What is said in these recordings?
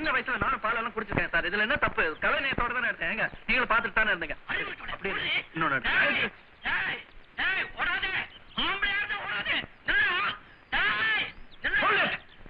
வயசுல நானும் பாலெல்லாம் குடிச்சிருக்கேன் சார் இதுல என்ன தப்பு கலை நேயத்தோட தானே எடுத்தேன் ஏங்க நீங்களும் பார்த்துட்டு தானே இருந்தீங்க அப்படியே இன்னொன்னு எடுத்தேன். சொல்லு.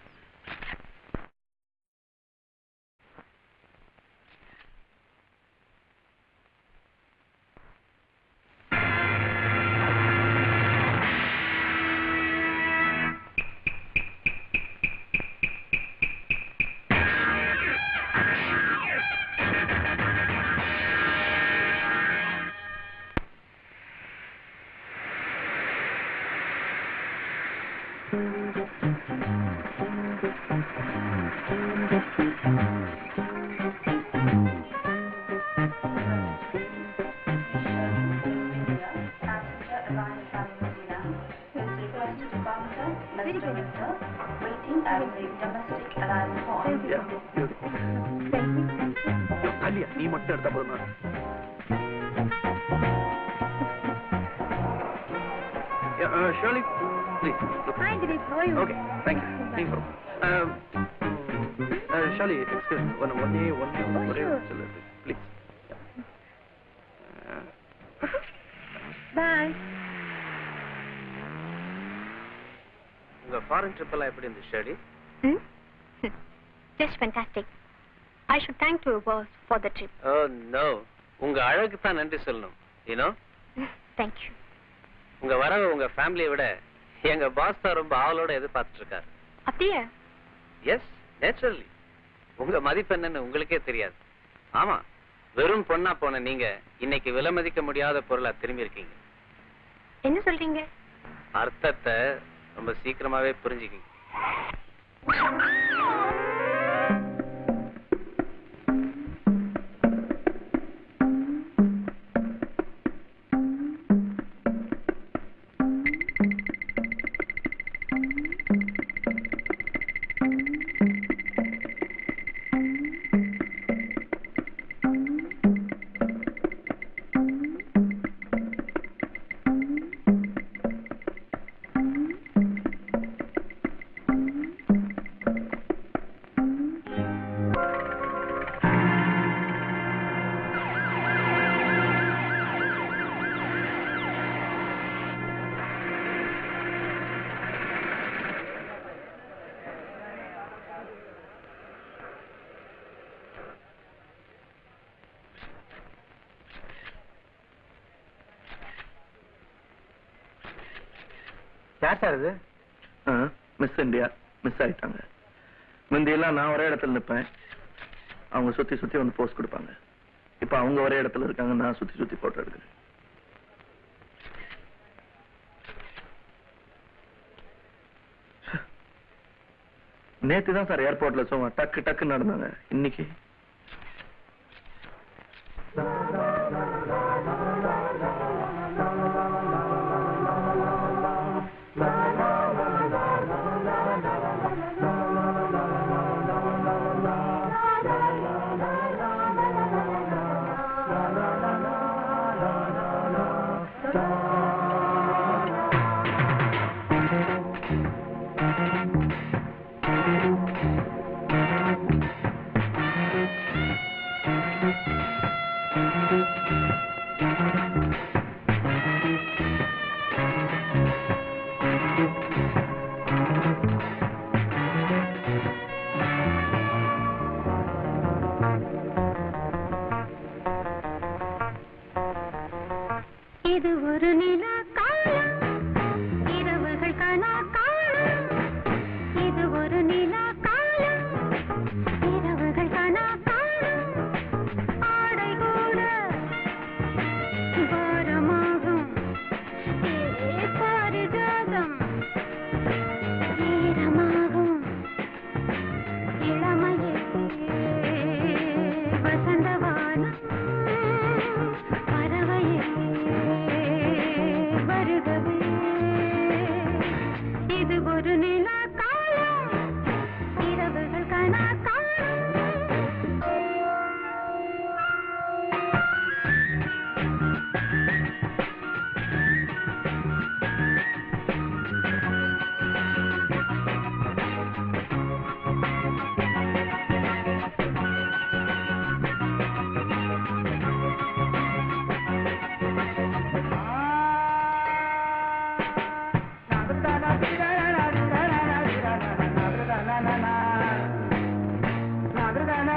Yeah, beautiful. அலியா நீ மட்டும் எடுத்தா போதும் Shirley please Hi, Dilip. How are you? Okay thank you நீங்க வரும் ஷர்லி எக்ஸ்கியூஸ் ஒன் ஒன்னே ஒன்னே Oh, ஒரே sure. சொல்லு ப்ளீஸ் Bye. உங்க ஃபாரின் ட்ரிப் எல்லாம் எப்படி இருந்துச்சு Shirley Hmm? Just fantastic. I should thank your boss for the trip. Oh no உங்க அழகுக்கு தான் நன்றி சொல்லணும் யூனோ Thank you. உங்க வரவை உங்க ஃபேமிலியை விட எங்க பாஸ் தான் ரொம்ப ஆவலோட எதிர்பார்த்துட்டு இருக்காரு அப்படியா எஸ் நேச்சுரலி உங்க மதிப்பு என்னன்னு உங்களுக்கே தெரியாது ஆமா வெறும் பொண்ணா போன நீங்க இன்னைக்கு விலை மதிக்க முடியாத பொருளா திரும்பி இருக்கீங்க என்ன சொல்றீங்க அர்த்தத்தை ரொம்ப சீக்கிரமாவே புரிஞ்சுக்கிங்க யார் சார் இது மிஸ் இந்தியா மிஸ் ஆயிட்டாங்க முந்தியெல்லாம் நான் ஒரே இடத்துல நிப்பேன் அவங்க சுத்தி சுத்தி வந்து போஸ்ட் கொடுப்பாங்க இப்ப அவங்க ஒரே இடத்துல இருக்காங்க நான் சுத்தி சுத்தி போட்டோ எடுக்கிறேன் நேத்து தான் சார் ஏர்போர்ட்ல சும்மா டக்கு டக்கு நடந்தாங்க இன்னைக்கு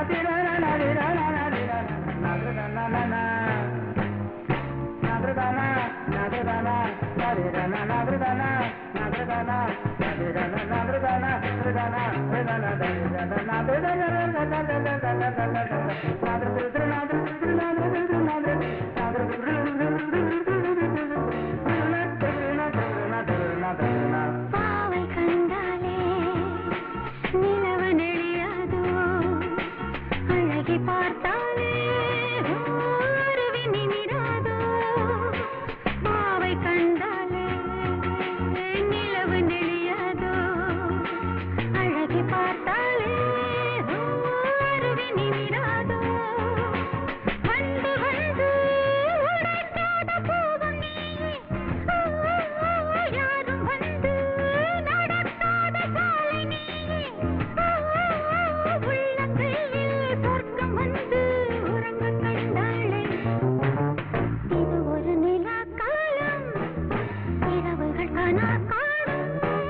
பாவை கண்டாலே நிலவு நெளியாதோ அழகி பார்த்தாலே அருவி நிமிராதோ பாவை கண்டாலே நிலவு நெளியாதோ அழகி பார்த்தாலே அருவி நிமிராதோ வந்து வந்து உடைக்காத பூவும் நீயே யாரும் வந்து நடக்காத சாலை நீயே உள்ளங்கையில் சொர்க்கம் வந்து உறங்க கண்டாளே இது ஒரு நிலா காலம் இரவுகள் கனா காணும்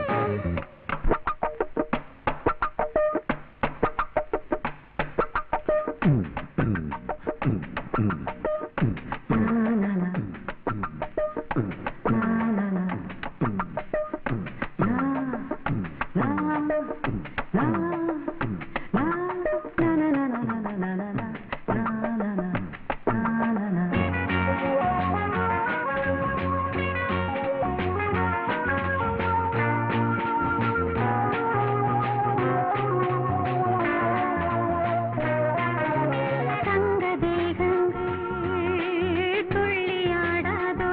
தங்க தேகங்கள் துள்ளியாடாதோ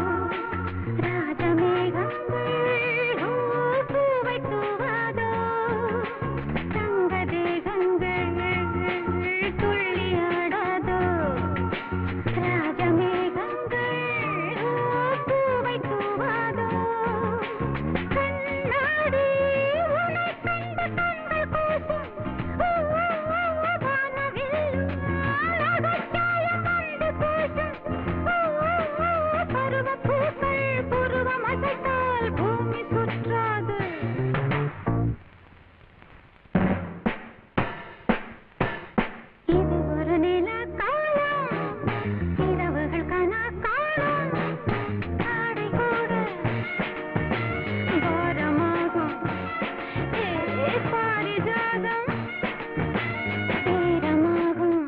ராஜமேகங்கள் பூவை தூவாதோ தங்க தேகங்கள் துள்ளியாடாதோ ராஜமேகங்கள் பூவை தூவாதோ கண்ணாடி உனை கண்ட கண்கள் கூசும் வானவில் அழகாயம் வந்து பேசும் பருவ பூக்கள் புருவம் அசைத்தால் பூமி சுற்றாது இது ஒரு நில காலம் இரவுகள் கனா காலம் ஆடை கூட பாரமாகும் ஏ பாரிஜாதம் தீரமாகும்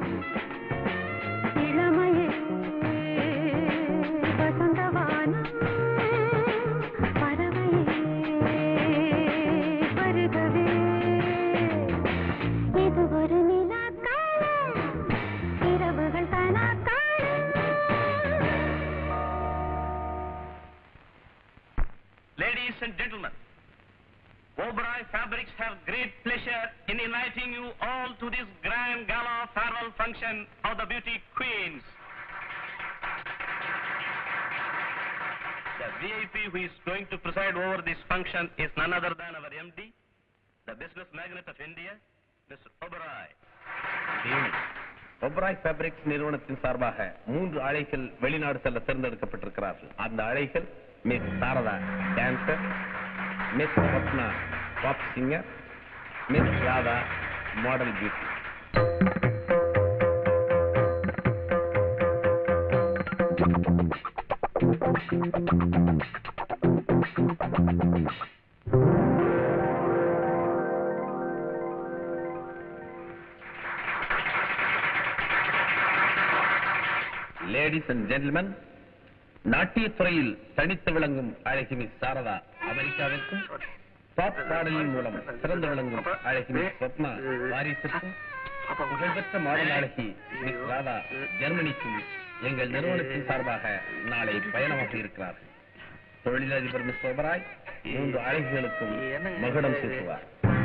இளமையே வசந்தவானம் பறவையே பருகவே இது ஒரு நிலா காலம் இரவுகள் கனா காலம் Ladies and gentlemen, Oberoi Fabrics have great pleasure in inviting you all to this grand gala farewell function of the beauty queens. The VIP who is going to preside over this function is none other than our MD, the business magnate of India, Mr. Oberoi. Oberoi fabrics நிறுவனத்தின் சார்பாக மூன்று அழைகள் வெளிநாடு செல்ல தேர்ந்தெடுக்கப்பட்டிருக்கிறார்கள் அந்த அழைகள் miss Sarada dancer miss Ratna pop singer miss Radha model beauty ladies and gentleman நாட்டியத் துறையில் தனித்து விளங்கும் அழகி மிஸ் சாரதா அமெரிக்காவிற்கும் பாப் பாடலின் மூலம் சிறந்து விளங்கும் அழகி மிஸ் ஸ்வப்னா பாரிஸிற்கும் புகழ்பெற்ற மாடல் அழகி மிஸ் ராதா ஜெர்மனிக்கும் எங்கள் நிறுவனத்தின் சார்பாக நாளை பயணமாக இருக்கிறார்கள் தொழிலதிபர் மிஸ் ஒபராய் மூன்று அழகிகளுக்கும் மகுடம் சூட்டுவார்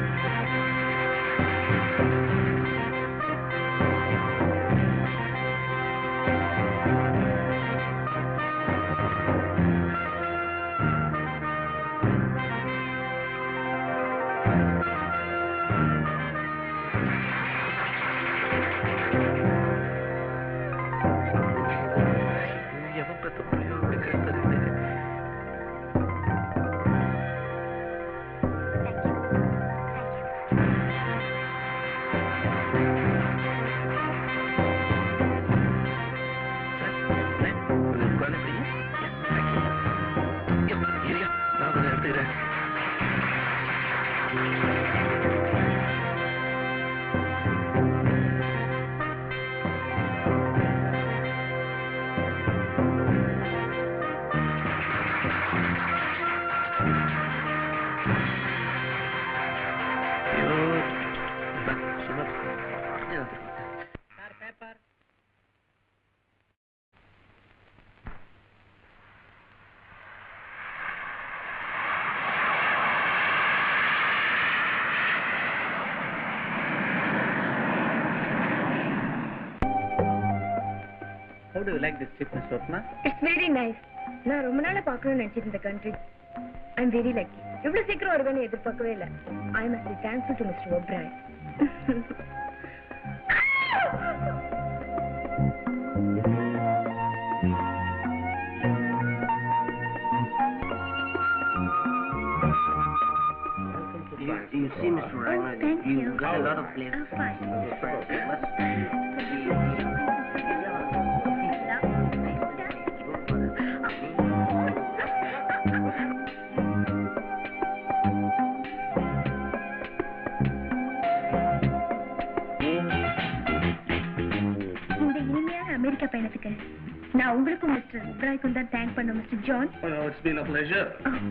எவன் பெத்த புள்ளையோ எனக்கு தெரியல Thank you. Thank you. ஐயோ சும்மா How do you like this trip, Miss Swapna? It's very nice நான் ரொம்ப நாளா பார்க்கணும்னு நினைச்சிட்டு இந்த country I am very lucky இவ்வளவு சீக்கிரம் வருவேன்னு எதிர்பார்க்கவே இல்லை I must be thankful to mister Oberoi You, you see, Mr. Ragnar, Thank you you. got a lot of flavor. I'm fine. இந்த இனிமையான அமெரிக்கா பயணத்துக்கு நான் உங்களுக்கும் மிஸ்டர் ஒப்ராய்க்கும் தான் தேங்க் பண்ண mister John Oh, it's been a pleasure.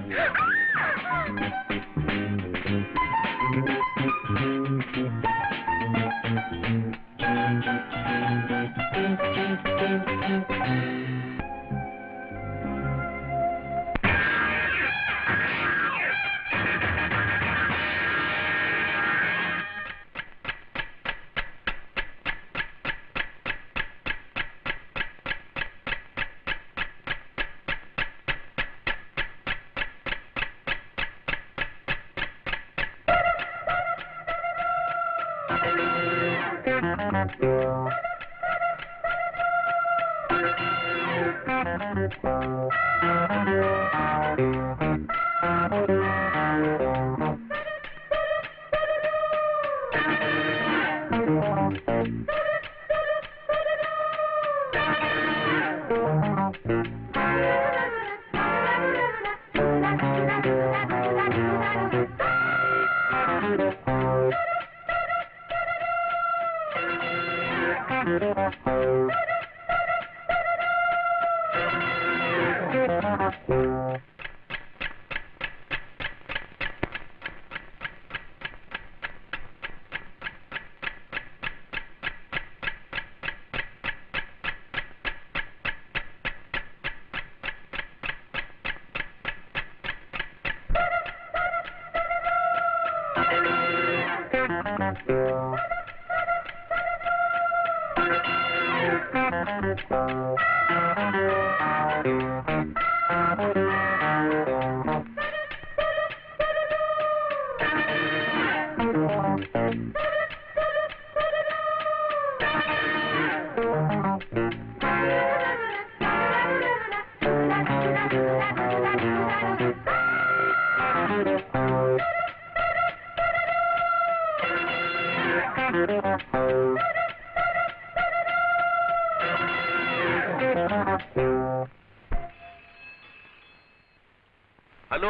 Hello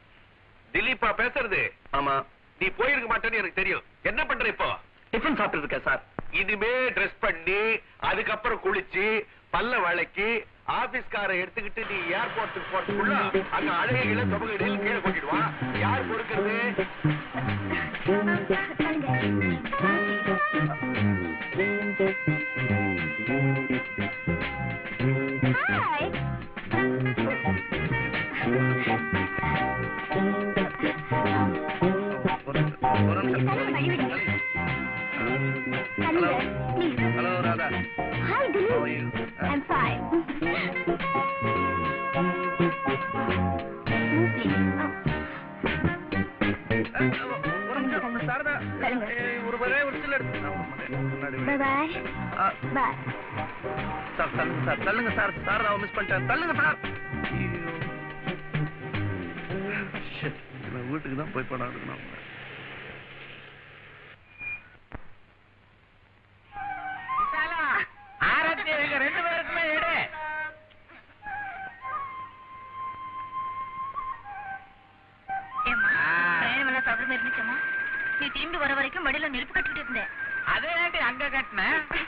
திலீப்பா பேசுறது ஆமா நீ போயிருக்க மாட்டேன்னு எனக்கு தெரியும் என்ன பண்ற இப்போ டிஃபன் சாப்பிட்டு இருக்கேன் சார் இனிமே ட்ரெஸ் பண்ணி அதுக்கப்புறம் குளிச்சு பல்ல வளைக்கி ஆபீஸ்கார எடுத்துக்கிட்டு நீ ஏர்போர்ட்டுக்கு போறதுக்குள்ள அங்க அழகைகளை தொகையிடையில் கீழே கொட்டிடுவான் யார் பொறுக்கிறது Hi. Hello, please. Hello Radha Hi, Dilip. I'm fine. Move, please. Oh. Sarada சொல்லுங்க. ஏய், ஒரு ஒரே ஒரு சில எடுத்து முன்னாடி Bye bye. ஆ, Bye. சார் தள்ளுங்க சார் தள்ளுங்க சார் சாரதாவை மிஸ் பண்ணிட்டேன் தள்ளுங்க சார் ஐயோ. Shit, இவன் வீட்டுக்கு தான் போய் படம் எடுக்கணும் ஆரத்தி எங்க ரெண்டு பேருக்குமே எடு ஏம்மா, பிரயாணம் எல்லாம் சௌகரியமா இருந்துச்சம்மா? நீ திரும்பி வர வரைக்கும் மடியில நெருப்பு கட்டிட்டு இருந்தேன் அதே ஏன்டி அங்க கட்டின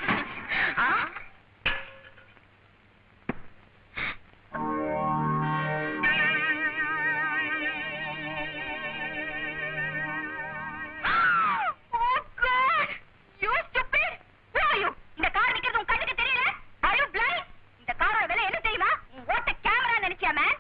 Oh God! You stupid! Who are you? இந்த கார் நிக்கிறது உன் கண்ணுக்கு தெரியல? Are you blind? இந்த காரோட விலை என்ன தெரியுமா? உன் ஓட்ட கேமரா நினைச்சியா man?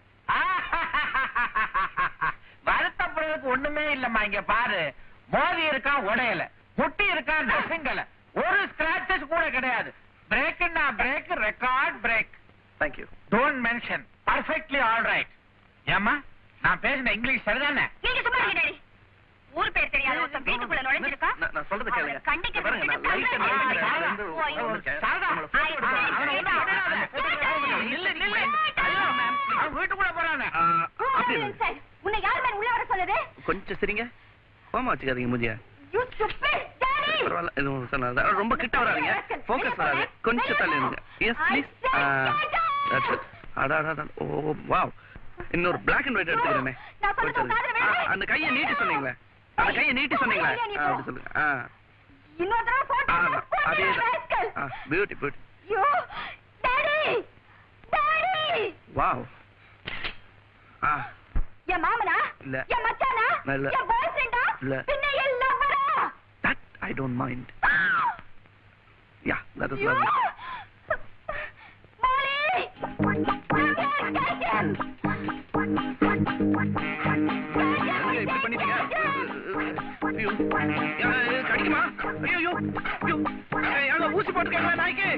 வருத்தப்படுறதுக்கு ஒண்ணுமே இல்லம்மா இங்க பாரு மோதி இருக்கான் உடையல முட்டி இருக்கான் நசுங்கல ஒரு ஸ்கிராச்சஸ் கூட கிடையாது பிரேக்னா break record break thank you don't mention perfectly all right ஏம்மா நான் பேசின இங்கிலீஷ் சரிதானே நீங்க சும்மா இருங்க டாடி. ஊர் பேர் தெரியாத ஒருத்தன் வீட்டுக்குள்ள நுழைஞ்சிருக்கா நான் நான் சொல்றது கேளுங்க அவனை கண்டிக்க பாருங்க நான் லைட் அண்ட் சொல்லிட்டு லைட் தந்தேன். இருந்து Who are you? வந்திருக்கேன். சாரதா, உங்களை photo I எடுக்க said அவனை get ஒண்ணும் out. விடாத. Get out. இல்ல இல்ல Get ஐயோ out. மேம் அவன் வீட்டுக்குள்ள போறானே ஆ, Who are அப்படி you இல்லை. inside? உன்னை யார் மேன் உள்ள வர சொன்னது? கொஞ்சம் சரிங்க கோமா வச்சுக்காதீங்க முதிய You stupid! Daddy! பரவாயில்ல எதுவும் சொல்லாத ரொம்ப கிட்ட வராதீங்க ஃபோக்கஸ் வராது கொஞ்சம் தள்ளி இருங்க எஸ் ப்ளீஸ் தட்ஸ் இட் அடா அடா ஓ வாவ் இன்னொரு பிளாக் அண்ட் ஒயிட் எடுத்துக்கிறேனே நான் சொல்றது கொஞ்சம் காதுல இருங்க. ஆ, விழுது. அந்த கையை நீட்டி சொன்னீங்களே அந்த கையை நீட்டி சொன்னீங்களே ஆ, அப்படி சொல்லுங்க ஆ இன்னொரு தடவை photo ஆ எடுத்து போட்டு அதே rascal. Ah beauty beauty You! Daddy! Daddy! Wow ஆ என் மாமனா இல்ல. என் மச்சானா இல்ல. என் பாய் ஃப்ரெண்டா இல்ல. பின்ன என் லவ்வரா that I don't mind ya that is You! Lovely Molly! Get him! என்னங்க இப்படி பண்ணிட்டீங்க ஐயோ யா, யா, கடிக்குமா ஐயோ ஐயோ ஐயோ ஏய், அங்க ஊசி போட்டுக்கங்க நாய்க்கு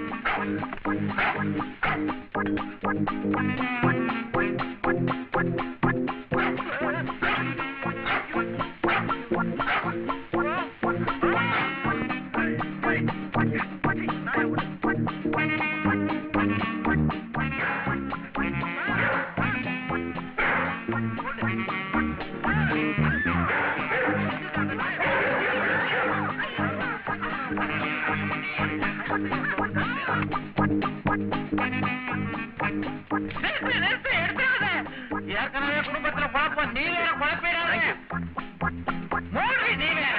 நிறுத்து நிறுத்து எடுத்துடாத ஏற்கனவே குடும்பத்துல குழப்பம் நீ வேற குழப்பிடாத மூடி நீ வேற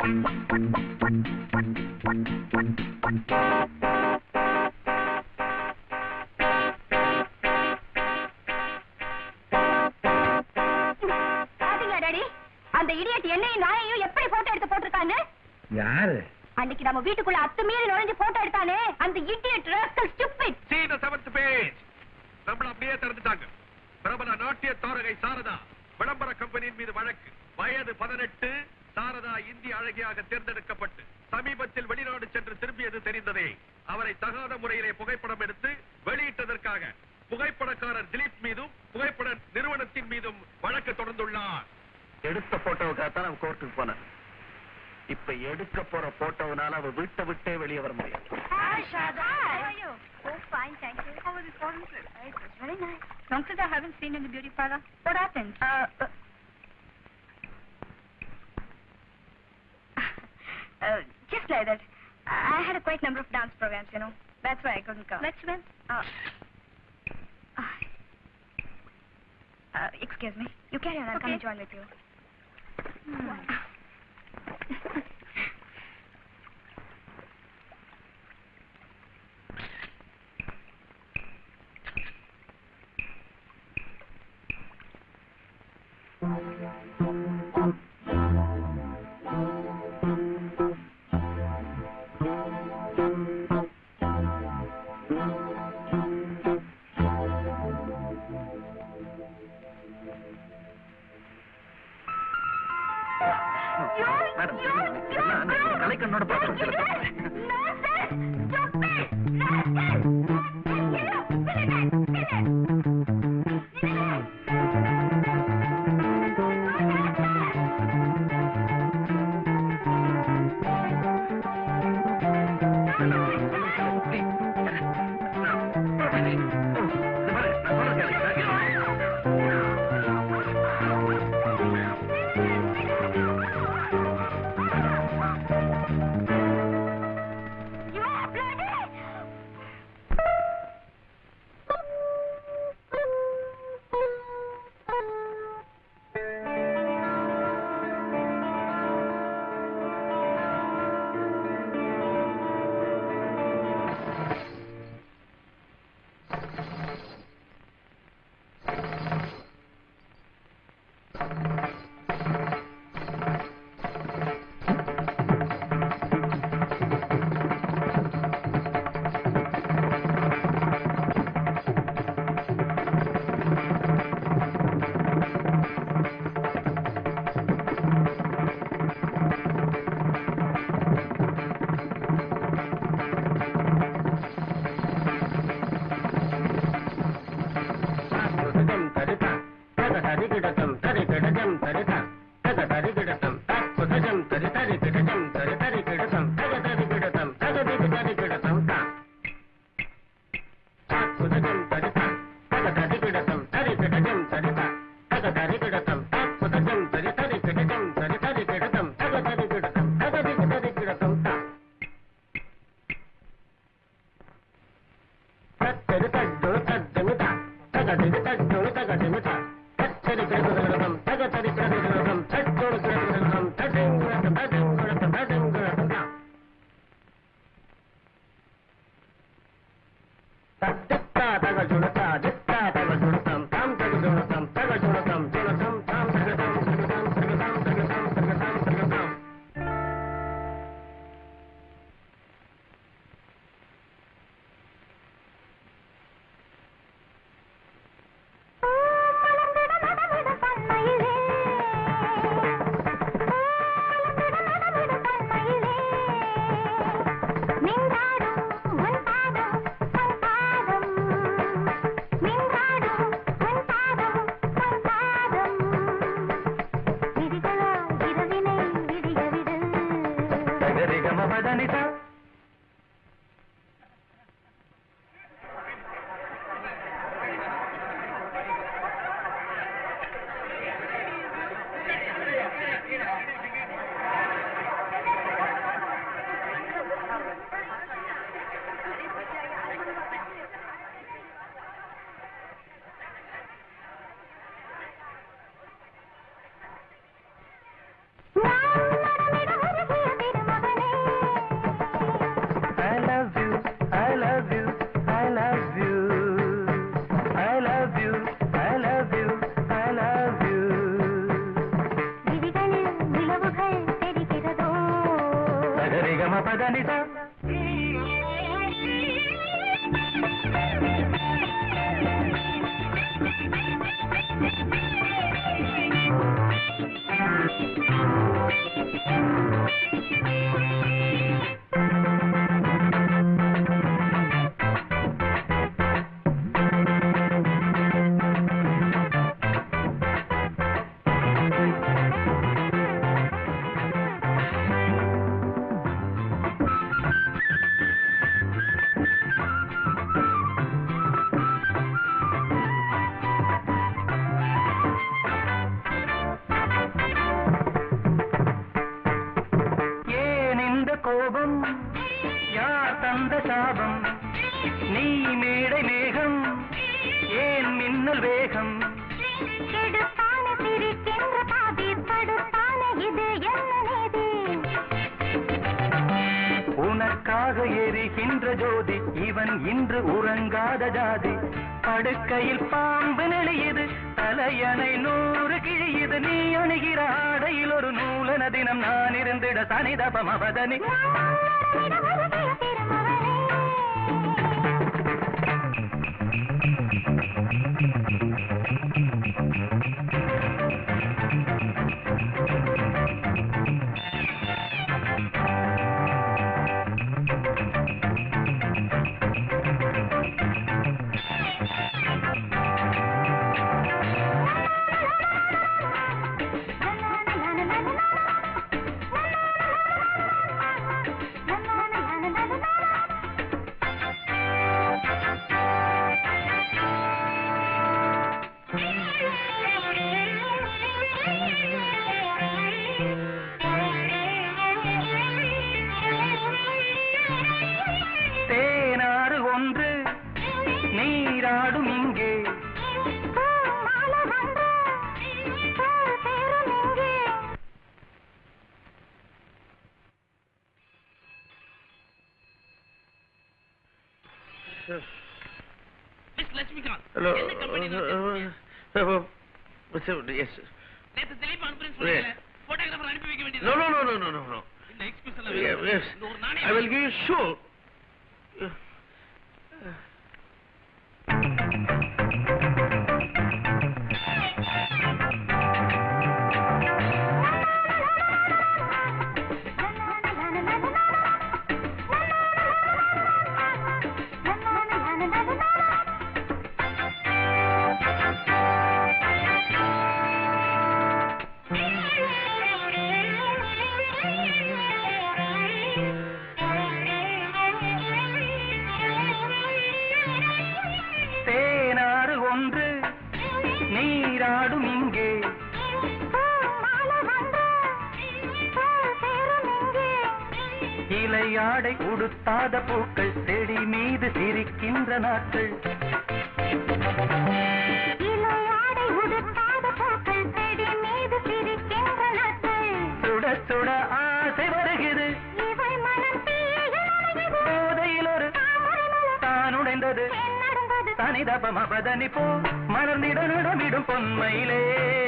பாத்தீங்களா டாடி அந்த இடியட் என்னையும் நாயையும் எப்படி போட்டோ எடுத்து போட்டிருக்கான்னு யாரு அன்னைக்கு நம்ம வீட்டுக்குள்ள அத்துமீறி நுழைஞ்சு போட்டோ எடுத்தானே அந்த idiot rascal stupid See the seventh page. நம்மள அப்படியே திறந்துட்டாங்க பிரபல நாட்டிய தாரகை சாரதா விளம்பர கம்பெனியின் மீது வழக்கு வயது பதினெட்டு சாரதா இந்திய அழகியாக தேர்ந்தெடுக்கப்பட்டு சமீபத்தில் வெளிநாடு சென்று திரும்பியது தெரிந்ததே அவரை தகாத முறையிலே புகைப்படம் எடுத்து வெளியிட்டதற்காக புகைப்படக்காரர் திலீப் மீதும் புகைப்பட நிறுவனத்தின் மீதும் வழக்கு தொடர்ந்துள்ளார் எடுத்த போட்டோவுக்காக தான் அவன் கோர்ட்டுக்கு போனேன் இப்ப எடுக்க போற போட்டோவுனால அவ வீட்டை விட்டே வெளியே வர முடியாது Hi, Shada. How are you? Oh, fine, thank you. How was the foreign trip? It was very nice. Long since I haven't seen you in the beauty parlor. What happened? Uh, uh, uh, just like that. I had a quite number of dance programs, you know. That's why I couldn't come. Let's win. Uh, uh, uh, excuse me. You carry on. I'll come and join with you. Madam கலைக்கண்ணோட பார்த்து தக சுனதா தித்தா தக சுனதம் தம் தக சுனதம் தக சுனதம் சுனதம் தம் தக தம் தக தம் தக தம் தக தம் தக தம் தக தம் சகரிகம பதனிதா I love you, I love you, I love you. I love you, I love you, I love you. சகரிகம பதனிதா ஏன் இந்த கோபம் யார் தந்த சாபம் நீ மேடை மேகம் ஏன் மின்னல் வேகம் உனக்காக எரிகின்ற ஜோதி இவன் இன்று உறங்காத ஜாதி படுக்கையில் பாம்பு நெளியுது தலையணை நூறு கிழியுது நீ அணுகிற ஆடையில் ஒரு நூலன தினம் நான் இருந்திட சனிதபம் அவதனி தேனாறு ஒன்று நீராடும் இங்கே மிஸ் லட்சுமிகாந்த் ஹலோ என்ன கம்பெனி எஸ் நேத்து திலீப் அனுப்புறேன்னு சொன்னீங்க போட்டோகிராஃபர் அனுப்பி வைக்க வேண்டியது no no no no no no இந்த எக்ஸ்கியூஸ் எல்லாம் வேணும். எஸ் இந்த ஒரு ஐ நாணயம் வில் கிவ் யூ ஷோ தேனாறு ஒன்று நீராடும் இங்கே இலையாடை உடுத்தாத பூக்கள் செடி மீது சிரிக்கின்ற நாட்கள் சுட சுட ஆசை வருகிறது போதையில் ஒரு தான் உடைந்தது தனிதப மபதனி போ மலர்ந்திட நடமிடும் பொன்மையிலே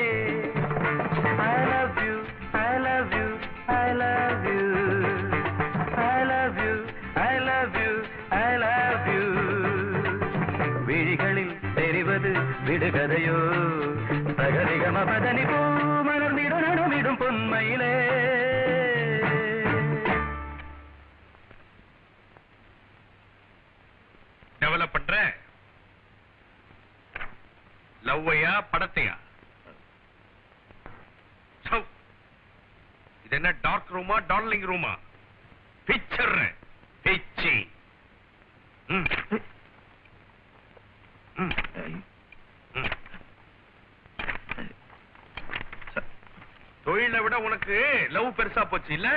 I love you, I love you, I love you. I love you, I love you, I love you. விழிகளில் தெரிவது விடுகதையோ சகரிகம பதனி போ மலர்ந்திட நடமிடும் பொன்மையிலே டெவலப் பண்ற லவ்வையா படத்தையா சௌ. இது என்ன டார்க் ரூமா டார்லிங் ரூமா பிக்சர் பிச்சி ம். ம். ம். ச- தொழிலை விட உனக்கு லவ் பெருசா போச்சு இல்ல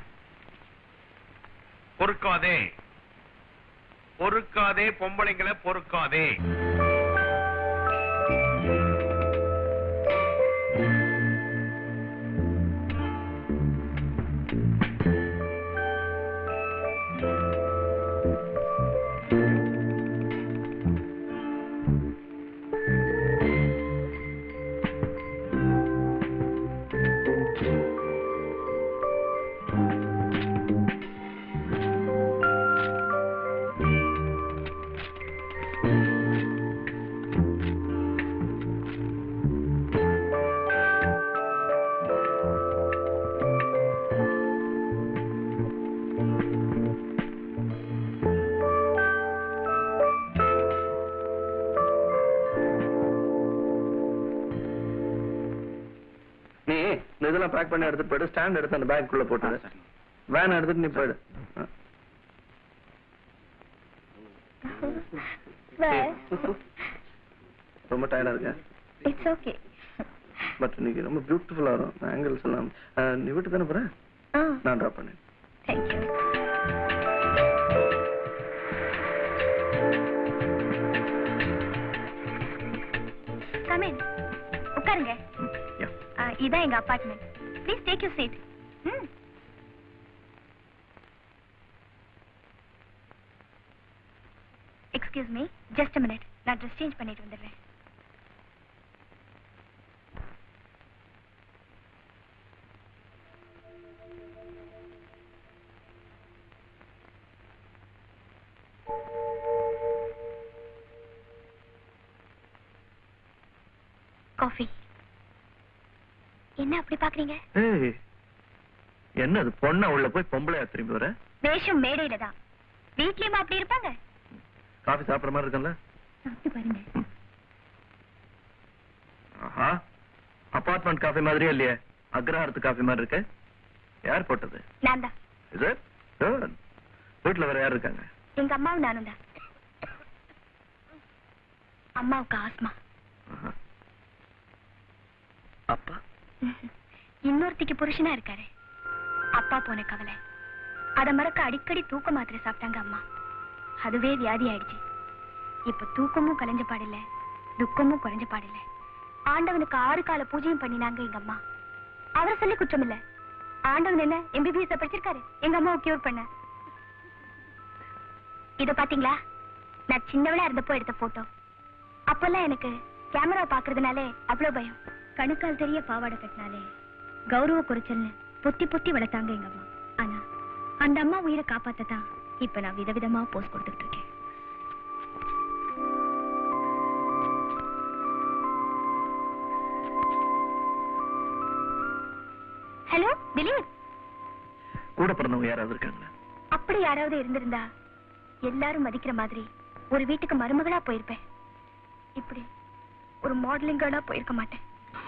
பொறுக்காதே பொறுக்காதே பொம்பளைங்களை பொறுக்காதே நீ இந்த இதெல்லாம் பேக் பண்ணி எடுத்துட்டு போயிடு ஸ்டாண்ட் எடுத்து அந்த பேக் குள்ள போட்டு வேன் எடுத்துட்டு நீ போயிடு ஆ. ரொம்ப டயர்டா இருக்க இட்ஸ் ஓகே பட் இன்னைக்கு ரொம்ப பியூட்டிஃபுல்லா வரும் ஆங்கிள்ஸ் எல்லாம் ஆ, நீ வீட்டுக்கு தானே போற ஆ நான் ட்ராப் பண்ணேன் தேங்க்யூ கமின் உட்காருங்க யா ஆ, இதான் எங்க apartment please take you seat hmm excuse me just minute நான் ட்ரெஸ் சேஞ்ச் பண்ணிட்டு வந்துடுறேன் காஃபி என்ன அப்படி பாக்குறீங்க ஏய் என்னது பொண்ணா உள்ள போய் பொம்பளையா திரும்பி வர வேஷம் மேடையில தான் வீட்லயும் அப்படி இருப்பாங்க காஃபி சாப்பிடுற மாதிரி இருக்குல்ல சாப்பிட்டு பாருங்க ஆஹா அபார்ட்மெண்ட் காஃபி மாதிரியே இல்லையே அக்ரஹாரத்து காஃபி மாதிரி இருக்கு யார் போட்டது நான் தான் இது குட் வீட்டுல வேற யார் இருக்காங்க எங்க அம்மாவும் நானும் தான் அம்மாவுக்கு ஆஸ்மா ஆஹா. அப்பா இன்னொருத்திக்கு புருஷனா இருக்காரு அப்பா போன கவலை அத மறக்க அடிக்கடி தூக்க மாத்திரை சாப்பிட்டாங்க அம்மா அதுவே வியாதி ஆயிடுச்சு இப்ப தூக்கமும் கலைஞ்ச பாடில்ல துக்கமும் குறைஞ்ச பாடில்ல ஆண்டவனுக்கு ஆறு கால பூஜையும் பண்ணினாங்க எங்க அம்மா அவரை சொல்லி குற்றம் இல்ல ஆண்டவன் என்ன எம்பிபிஎஸ் படிச்சிருக்காரு எங்க அம்மாவை கியூர் பண்ண இத பாத்தீங்களா நான் சின்னவளா இருந்தப்போ எடுத்த போட்டோ அப்பெல்லாம் எனக்கு கேமரா பாக்குறதுனாலே அவ்வளவு பயம் கணுக்கால் தெரிய பாவாடை கட்டினாலே கௌரவ குறைச்சல்னு பொத்தி பொத்தி வளர்த்தாங்க எங்க அம்மா ஆனா அந்த அம்மா உயிரை காப்பாத்ததான் இப்ப நான் விதவிதமா போஸ் கொடுத்துட்டு இருக்கேன் ஹலோ திலீப் கூட பிறந்தவங்க யாராவது இருக்காங்களா அப்படி யாராவது இருந்திருந்தா எல்லாரும் மதிக்கிற மாதிரி ஒரு வீட்டுக்கு மருமகளா போயிருப்பேன் இப்படி ஒரு மாடலிங் கேர்லா போயிருக்க மாட்டேன்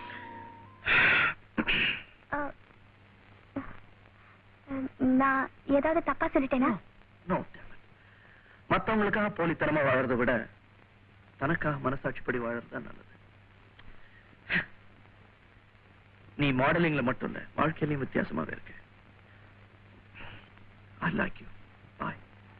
அஹ், அஹ், நான் ஏதாவது தப்பா சொல்லிட்டேனா நோ மத்தவங்களுக்காக போலித்தனமா வாழறதை விட தனக்காக மனசாட்சிப்படி வாழறது தான் நல்லது நீ மாடலிங்ல மட்டும் இல்ல வாழ்க்கையிலயும் வித்தியாசமாக இருக்கு ஐ லைக் யூ பாய்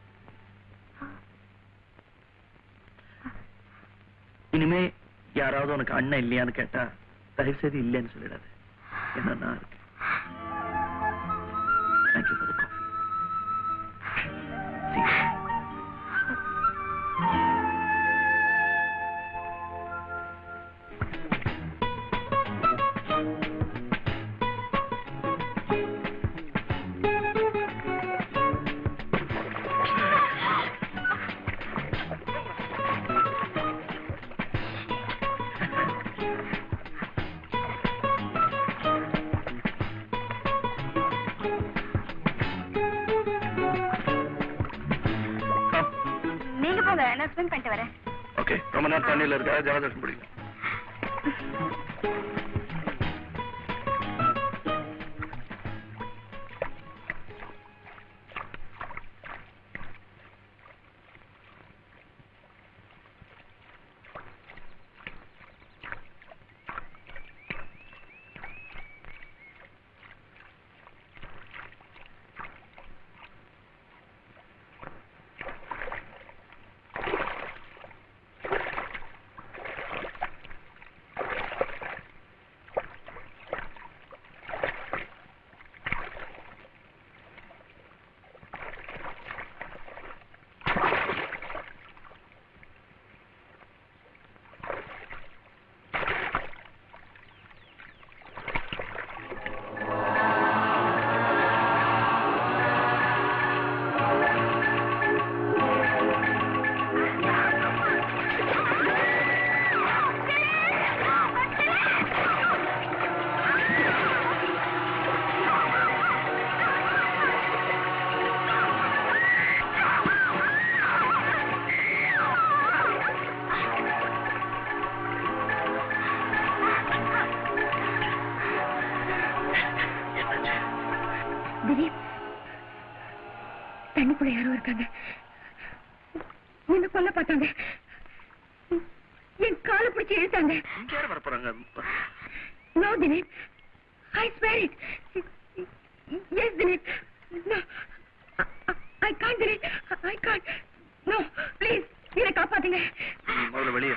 இனிமே யாராவது உனக்கு அண்ணன் இல்லையான்னு கேட்டா தயவு செய்து இல்லைன்னு சொல்லிடாது ஏன்னா நான் இருக்கேன் thank you for the coffee See you. போங்க நான் ஸ்விம் பண்ணிட்டு வரேன் ஓகே ரொம்ப நேரம் தண்ணியில இருக்கா ஜலதோஷம் பிடிக்கும் திடீர் தண்ணிக்குள்ள யாரோ இருக்காங்க என்ன கொல்ல பார்த்தாங்க என் காலை பிடிச்சி இழுத்தாங்க இங்க யார் வர போறாங்க no Dilip I swear it yes Dilip no I can't Dilip I can't no please என்னை காப்பாத்துங்க நீ முதல்ல வெளியே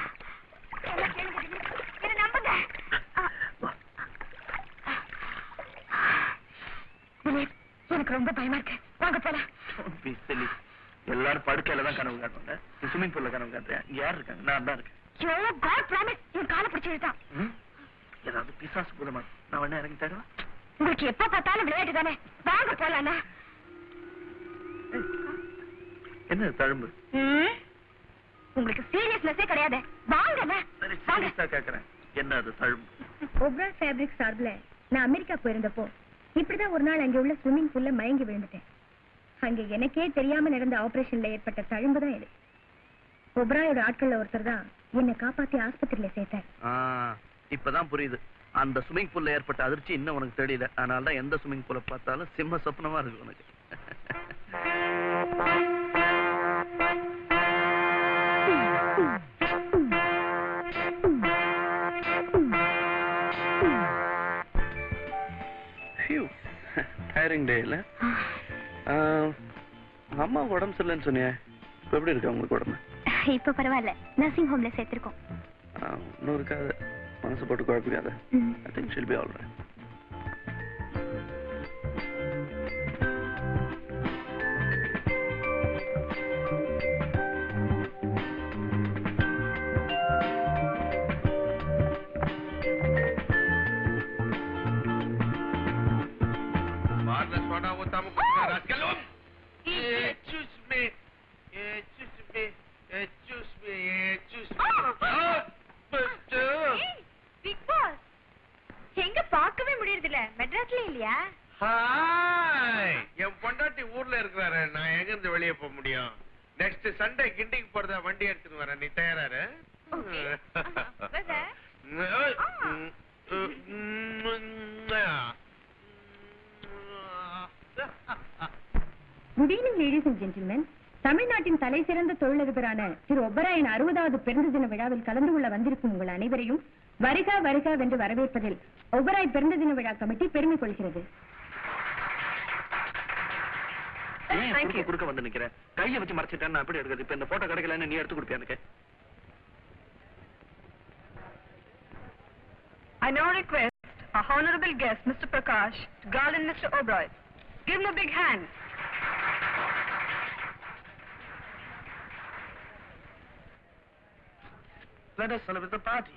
என்ன நம்புங்க திலீப் எனக்கு ரொம்ப பயமா இருக்கு வாங்க போலாம் Please, silly. எல்லாரும் படுக்கையில தான் கனவு காட்டுவாங்க நீ ஸ்விம்மிங் பூல்ல கனவு காட்டுறேன் இங்க யார் இருக்காங்க நான் தான் இருக்கேன் யோ காட் ப்ராமிஸ் என் காலை பிடிச்சி இழுத்தான் ம்? ஏதாவது பிசாசு பூதமா நான் வேணா இறங்கி தருவா உங்களுக்கு எப்ப பார்த்தாலும் விளையாட்டு தானே வாங்க போலாண்ணா என்ன தழும்பு ம்? உங்களுக்கு சீரியஸ்னஸே கிடையாது வாங்கண்ணா சரி வாங்க சீரியஸா கேக்குறேன் என்ன அது தழும்பு ஒப்ரா ஃபேப்ரிக் சார்பில் நான் அமெரிக்கா போயிருந்தப்போ இப்படிதான் ஒரு நாள் அங்கே உள்ள ஸ்விம்மிங் பூல்ல மயங்கி விழுந்துட்டேன் அங்க எனக்கே தெரியாம நடந்த ஆபரேஷன்ல ஏற்பட்ட தழும்பு தான் இது ஒப்ராயோட ஆட்கள்ல ஒருத்தர் தான் என்னை காப்பாத்தி ஆஸ்பத்திரியில சேர்த்தார் ஆ, இப்பதான் புரியுது அந்த ஸ்விம்மிங் பூல்ல ஏற்பட்ட அதிர்ச்சி இன்னும் உனக்கு தெரியல அதனால தான் எந்த ஸ்விம்மிங் பூல பார்த்தாலும் சிம்ம சொப்னமா இருக்கு உனக்கு டயரிங் டே இல்ல அம்மா உடம்பு சரியில்லைன்னு சொன்னியே இப்ப எப்படி இருக்கு உங்களுக்கு உடம்பு இப்ப பரவாயில்ல நர்சிங் ஹோம்ல சேர்த்திருக்கோம் ஆ, இன்னும் இருக்காது மனசு போட்டு குழப்பிக்காத ம். I think she'll be all right பார்ல சோடா ஊத்தாம குடிக்கிற ராஸ்கலும். Excuse me. Excuse me. Excuse me. Excuse me. ஆ, பட்டு. பிக் பாஸ் எங்க பார்க்கவே முடியறதில்ல மெட்ராஸ்ல இல்லையா ஹாய் என் பொண்டாட்டி ஊர்ல இருக்கிறாரு நான் எங்க இருந்து வெளியே போக முடியும் நெக்ஸ்ட் சண்டே கிண்டிக்கு போறதா வண்டி எடுத்துட்டு வரேன் நீ தயாராரு Okay. ஆஹா. Brother. Good evening ladies and gentlemen தமிழ்நாட்டின் தலை சிறந்த தொழிலதிபரான திரு ஒப்பராயன் அறுபதாவது பிறந்த தின விழாவில் கலந்து கொள்ள வந்திருக்கும் உங்கள் அனைவரையும் வருக வருக வென்று வரவேற்பதில் ஒபராய் பிறந்த தின விழா கமிட்டி பெருமை கொள்கிறது ஏன் குறுக்க குறுக்க வந்து நிக்கிறேன் கையை வச்சு மறைச்சிட்டேன் நான் எப்படி எடுக்கிறது இப்ப இந்த போட்டோ கிடைக்கலன்னு நீ எடுத்து கொடுப்பியா எனக்கு I now request our honorable guest, Mr. Prakash, to garland Mr. Oberoi. Give him a big hand. Let us celebrate the party.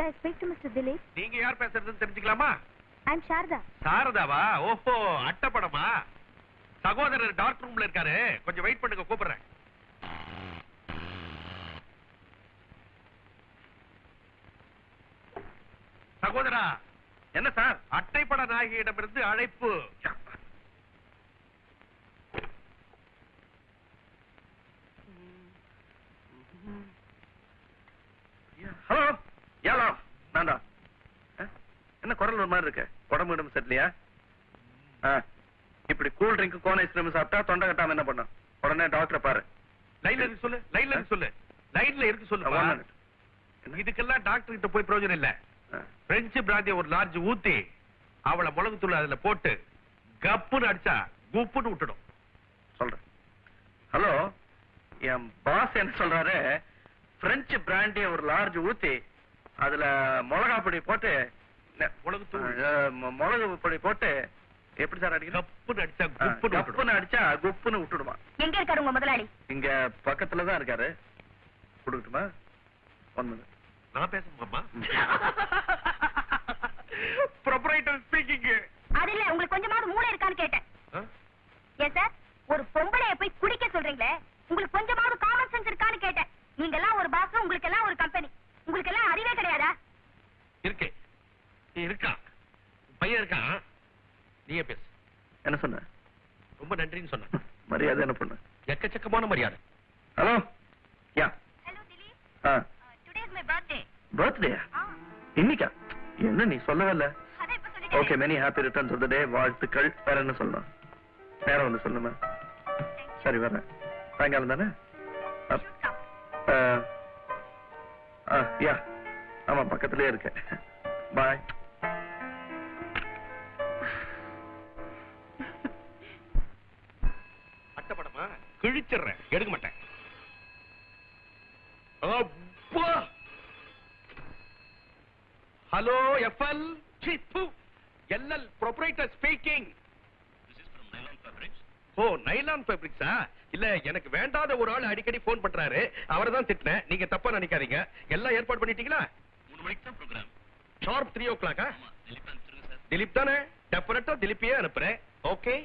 May I speak to Mr. Dilip? நீங்க யார் பேசுறதுன்னு தெரிஞ்சுக்கலாமா I'm Sharda. சாரதாவா ஓஹோ அட்டப்படமா சகோதரர் டார்க் ரூம்ல இருக்காரு கொஞ்சம் wait பண்ணுங்க கூப்பிடுறேன் சகோதரா என்ன சார் அட்டைப்பட நாயகியிடமிருந்து அழைப்பு ஹலோ ஏலோ நான்டா அஹ், என்ன குரல் ஒரு மாதிரி இருக்கு உடம்பு உடம்பு சரியில்லையா ஆ, இப்படி கூல் ட்ரிங்க் கோன் ஐஸ்கிரீம் சாப்பிட்டா தொண்டை கட்டாம என்ன பண்ணும் உடனே டாக்டரை பாரு லைன்ல இருக்கு சொல்லு லைன்ல இருக்கு சொல்லு லைன்ல இருக்கு சொல்லு One minute. இதுக்கெல்லாம் டாக்டர் கிட்ட போய் பிரயோஜனம் இல்ல ஆ. பிரெஞ்சு பிராந்திய ஒரு லார்ஜ் ஊத்தி அவளை மிளகு தூள் அதுல போட்டு கப்புன்னு அடிச்சா குப்புன்னு விட்டுடும் சொல்றேன் ஹலோ என் பாஸ் என்ன சொல்றாரு பிரெஞ்சு பிராண்டிய ஒரு லார்ஜ் ஊத்தி அதுல மிளகா பொடி போட்டு ந- மிளகு தூள் அஹ், மொ- மிளகு பொடி போட்டு எப்படி சார் அடிக்கணும் கப்புன்னு அடிச்சா குப்புன்னு விட்டுடும் கப்புன்னு அடிச்சா குப்புன்னு விட்டுடுமா எங்க இருக்காரு உங்க முதலாளி இங்க பக்கத்துல தான் இருக்காரு கொடுக்கட்டுமா ஒன் மினிட் நான் பேசணுமாமா ப்ரொப்ரைட்டர் ஸ்பீக்கிங் அது இல்ல உங்களுக்கு கொஞ்சமாவது மூளை இருக்கான்னு கேட்டேன் ஏன் சார் ஒரு பொம்பளைய போய் குடிக்க சொல்றீங்களே உங்களுக்கு கொஞ்சமாவது காமன் சென்ஸ் இருக்கான்னு கேட்டேன் நீங்க எல்லாம் ஒரு பாஸ் உங்களுக்கு எல்லாம் ஒரு கம்பெனி உங்களுக்கு எல்லாம் அறிவே கிடையாதா இருக்கே இருக்கான் பையன் இருக்கான் நீயே பேசு என்ன சொன்ன ரொம்ப நன்றின்னு சொன்ன மரியாதை என்ன பண்ண எக்கச்சக்கமான மரியாதை hello ya hello Dilip ah today is my birthday பர்த்டேயா இன்னைக்கா என்ன நீ சொல்லவே இல்ல அதான் இப்ப ஓகே சொல்லிட்டேன் many happy returns of the day வாழ்த்துக்கள் வேற என்ன சொல்லணும் நேரம் வந்து சொல்லுமா சரி வரேன் சாயங்காலம் தானே அப்- ஆ, ஆ, யா ஆமா பக்கத்துலயே இருக்கேன் பாய் அட்டப்படமா கிழிச்சிடுறேன் எடுக்க மாட்டேன் அப்பா hello FL LL proprietor speaking oh nylon ஃபேப்ரிக்ஸா இல்ல எனக்கு வேண்டாத ஒரு ஆள் அடிக்கடி ஃபோன் பண்றாரு அவரை தான் திட்டினேன் நீங்க தப்பா நினைக்காதீங்க எல்லாம் ஏற்பாடு பண்ணிட்டீங்களா மூணு மணிக்கு தான் ப்ரோக்ராம் ஷார்ப் த்ரீ ஓ கிளாக்கா திலீப் தானே டெஃபினட்டா திலீப்பையே அனுப்புறேன் okay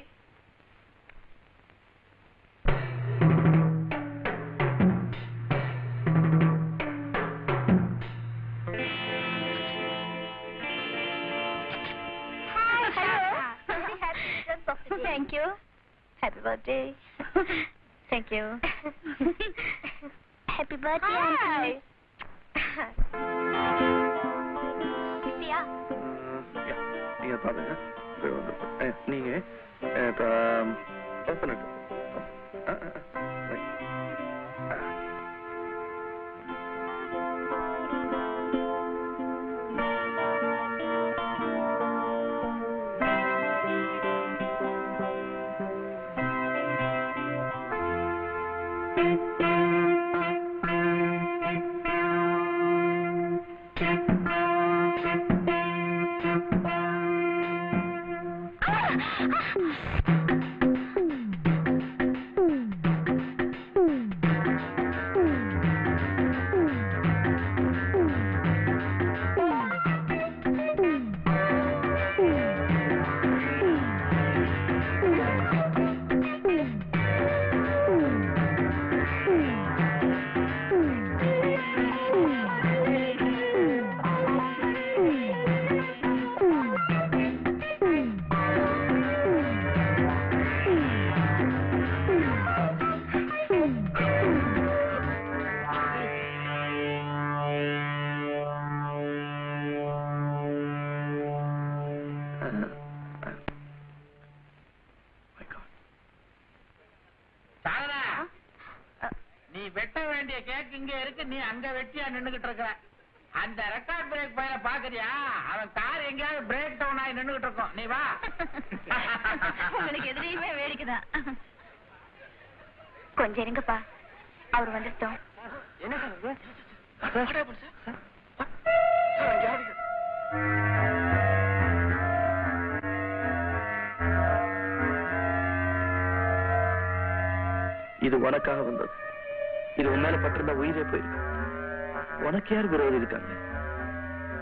Hi, hello. Very happy returns of the day. Thank you. Happy birthday. Thank you. Happy birthday, Hi. Priya, yeah, நீங்க பாருங்க போய் வந்து ஏ, நீங்க ஏ, இப்ப ஓப்பன் சாரதா நீ வெட்ட வேண்டிய கேக் இங்க இருக்கு நீ அங்க வெட்டியா நின்னுகிட்டு இருக்கிற அந்த ரெக்கார்ட் பிரேக் பையல பாக்குறியா அவன் கார் எங்கேயாவது பிரேக் டவுன் ஆகி நின்னுகிட்டு இருக்கோம் நீ வா உங்களுக்கு எதிரையுமே வேடிக்கைதான் கொஞ்சம் இருங்கப்பா அவர் வந்துட்டோம் இது உனக்காக வந்தது இது உன் மேல பட்டிருந்தா உயிரே போயிருக்கு உனக்கு யார் விரோதி இருக்காங்க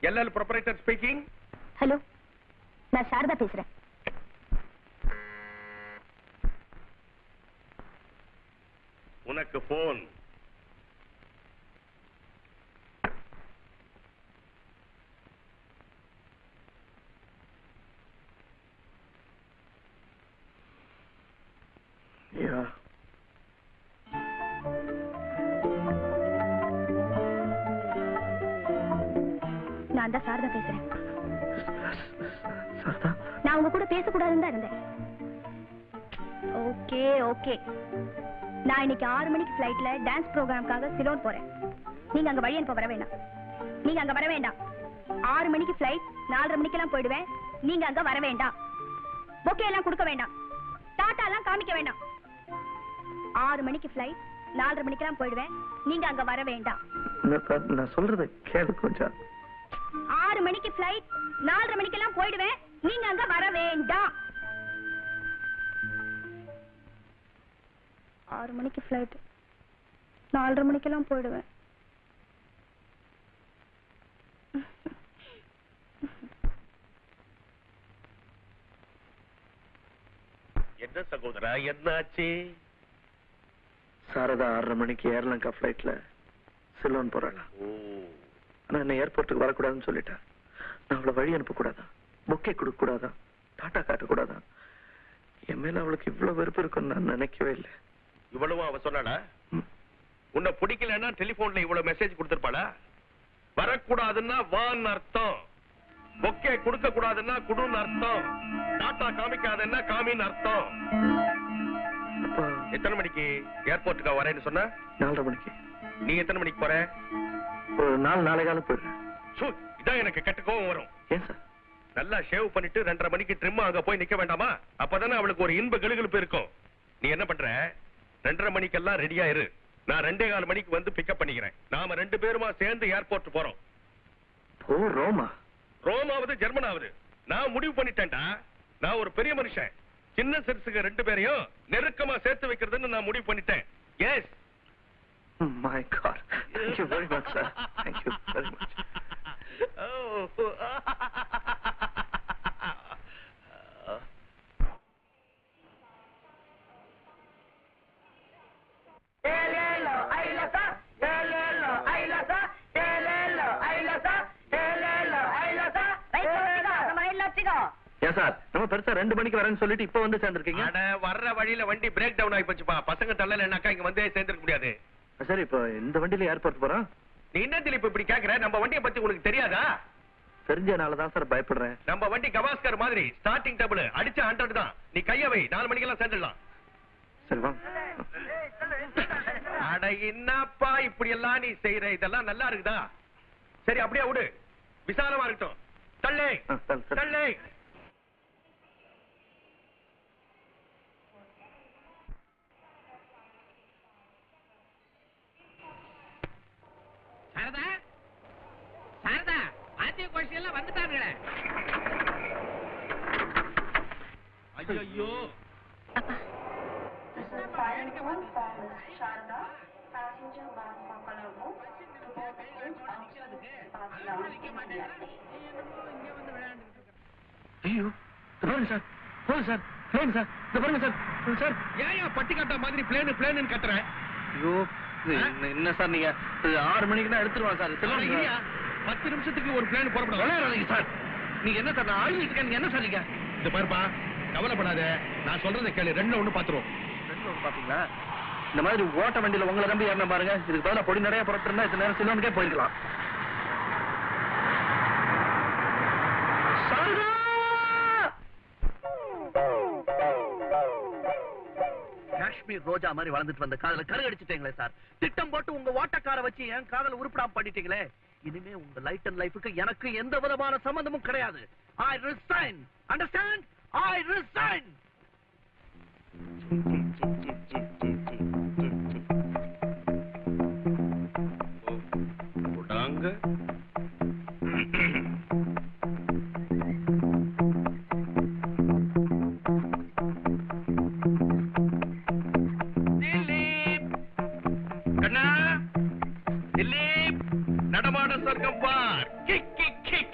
எல்எல் ப்ரொபரேட்டர் ஸ்பீக்கிங் ஹலோ நான் சாரதா பேசுறேன் உனக்கு போன் யா நான் தான் சாரதா பேசுறேன் சாரதா நான் உங்க கூட பேசக்கூடாதுன்னு தான் இருந்தேன் ஓகே ஓகே நான் இன்னைக்கு ஆறு மணிக்கு ஃபிளைட்ல டான்ஸ் ப்ரோக்ராம்காக சிலோன் போறேன் நீங்க அங்க வழி அனுப்ப வர வேண்டாம் நீங்க அங்க வர வேண்டாம் ஆறு மணிக்கு ஃபிளைட் நாலரை மணிக்கெல்லாம் போயிடுவேன் நீங்க அங்க வர வேண்டாம் பொக்கே எல்லாம் கொடுக்க வேண்டாம் டாட்டா எல்லாம் காமிக்க வேண்டாம் ஆறு மணிக்கு ஃபிளைட் நாலரை மணிக்கெல்லாம் போயிடுவேன் நீங்க அங்க வர வேண்டாம் நான் நான் சொல்றத கேளு கொஞ்சம் ஆறு மணிக்கு ஃபிளைட் நாலரை மணிக்கெல்லாம் போயிடுவேன் நீங்க அங்க வர வேண்டாம் ஆறு மணிக்கு ஃபிளைட் நாலரை மணிக்கெல்லாம் போயிடுவேன் என்ன சகோதரா என்னாச்சு சாரதா ஆறரை மணிக்கு ஏர்லங்கா ஃபிளைட்ல சிலோன் போறாளா ஆனா என்ன ஏர்போர்ட்டுக்கு வரக்கூடாதுன்னு சொல்லிட்டேன் நான் அவளை வழி அனுப்பக்கூடாதா பொக்கே கொடுக்க கூடாதா டாட்டா காட்டக்கூடாதா என் மேல அவளுக்கு இவ்வளவு வெறுப்பு இருக்குன்னு நான் நினைக்கவே இல்லை இவ்வளவு அவ சொன்னாளா ம். உன்னை பிடிக்கலன்னா டெலிபோன்ல இவ்வளவு மெசேஜ் கொடுத்திருப்பாளா வரக்கூடாதுன்னா வான்னு அர்த்தம் பொக்கே கொடுக்க கூடாதுன்னா குடுன்னு அர்த்தம் டாட்டா காமிக்காதன்னா காமின்னு அர்த்தம் அப்பா எத்தனை மணிக்கு ஏர்போர்ட்டுக்கு வரேன்னு சொன்ன நாலரை மணிக்கு நீ எத்தனை மணிக்கு போற ஒரு நாலு நாளை காலம் போயிடுறேன் சு, இதான் எனக்கு கெட்ட கோவம் வரும் ஏன் சார் நல்லா ஷேவ் பண்ணிட்டு ரெண்டரை மணிக்கு ட்ரிம் அங்க போய் நிக்க வேண்டாமா அப்பதானே அவளுக்கு ஒரு இன்ப கெழுகெழுப்பு இருக்கும் நீ என்ன பண்ற ரெண்டரை மணிக்கெல்லாம் ரெடியா இரு நான் ரெண்டே கால் மணிக்கு வந்து பிக்கப் பண்ணிக்கிறேன் நாம ரெண்டு பேருமா சேர்ந்து ஏர்போர்ட் போறோம் போ ரோமா ரோமாவது ஜெர்மனாவது நான் முடிவு பண்ணிட்டேன்டா நான் ஒரு பெரிய மனுஷன் சின்ன சிறுசுங்க ரெண்டு பேரையும் நெருக்கமா சேர்த்து வைக்கிறதுன்னு நான் முடிவு பண்ணிட்டேன் yes my God thank you very much sir thank you very much ஏன் சார் நம்ம பெருசா ரெண்டு மணிக்கு வரேன்னு சொல்லிட்டு இப்ப வந்து சேர்ந்திருக்கீங்க அட வர்ற வழியில வண்டி பிரேக் டவுன் ஆகி போச்சுப்பா பசங்க தள்ளலைன்னாக்கா இங்க வந்தே சேர்ந்திருக்க முடியாது சரி இப்போ இந்த வண்டியில ஏர்போர்ட் போறோம் நீ என்ன திலீப் இப்படி கேக்குற நம்ம வண்டியை பத்தி உனக்கு தெரியாதா தெரிஞ்சனால தான் சார் பயப்படுறேன் நம்ம வண்டி கவாஸ்கர் மாதிரி ஸ்டார்டிங் டபுள் அடிச்ச ஹண்ட்ரட் தான் நீ கைய வை நாலு மணிக்கெல்லாம் சேர்ந்துடலாம் சரி வாங்க அட என்னப்பா இப்படி எல்லாம் நீ செய்யற இதெல்லாம் நல்லா இருக்குதா சரி அப்படியே விடு விசாலமா இருக்கட்டும் தள்ளே ஆ, தள்ளு, தள்ளு. தள்ளே சாரதா சாரதா ஆத்திய கோஷி எல்லாம் வந்துட்டாங்களே ஐயோ ஐயோ இது பாருங்க சார் போதும் சார் பிளேன் சார் இது பாருங்க சார் இது சார் ஏன் பட்டிக்காட்டா மாதிரி பிளேனு பிளேனு கத்துற ஐயோ இது என்ன- என்ன சார் நீங்க இது ஆறு மணிக்கு தான் எடுத்துருவான் சார் அட சொல்லுங்க இல்லையா? பத்து நிமிஷத்துக்கு ஒரு பிளேன் புறப்படும் விளையாடாதீங்க சார் நீங்க என்ன சார் நான் ஆழ்ந்துட்டு இருக்கேன் நீங்க என்ன சார் நீங்க இது பாருப்பா கவலைப்படாத நான் சொல்றதை கேளு ரெண்டுல ஒண்ணு பாத்துருவோம் ரெண்டு ஒன்று பாத்தீங்களா இந்த மாதிரி ஓட்ட வண்டியில உங்களை நம்பி ஏறின பாருங்க இதுக்கு பதிலா பொடி நிறைய புறப்பட்டு இருந்தா இந்த நேரம் சிலோனுக்கே போயிருக்கலாம் சாரதா! காஷ்மீர் ரோஜா மாதிரி வளர்ந்துட்டு வந்த காதல கருகடிச்சிட்டீங்களே சார் திட்டம் போட்டு உங்க ஓட்டக்கார வச்சு என் காதல உருப்படாம பண்ணிட்டீங்களே இனிமே உங்க லைட் அண்ட் லைஃபுக்கு எனக்கு எந்த விதமான சம்பந்தமும் கிடையாது I resign understand I resign விடாங்க திலீப் கண்ணா திலீப் நடமாட சொர்க்கம் பார் kick kick kick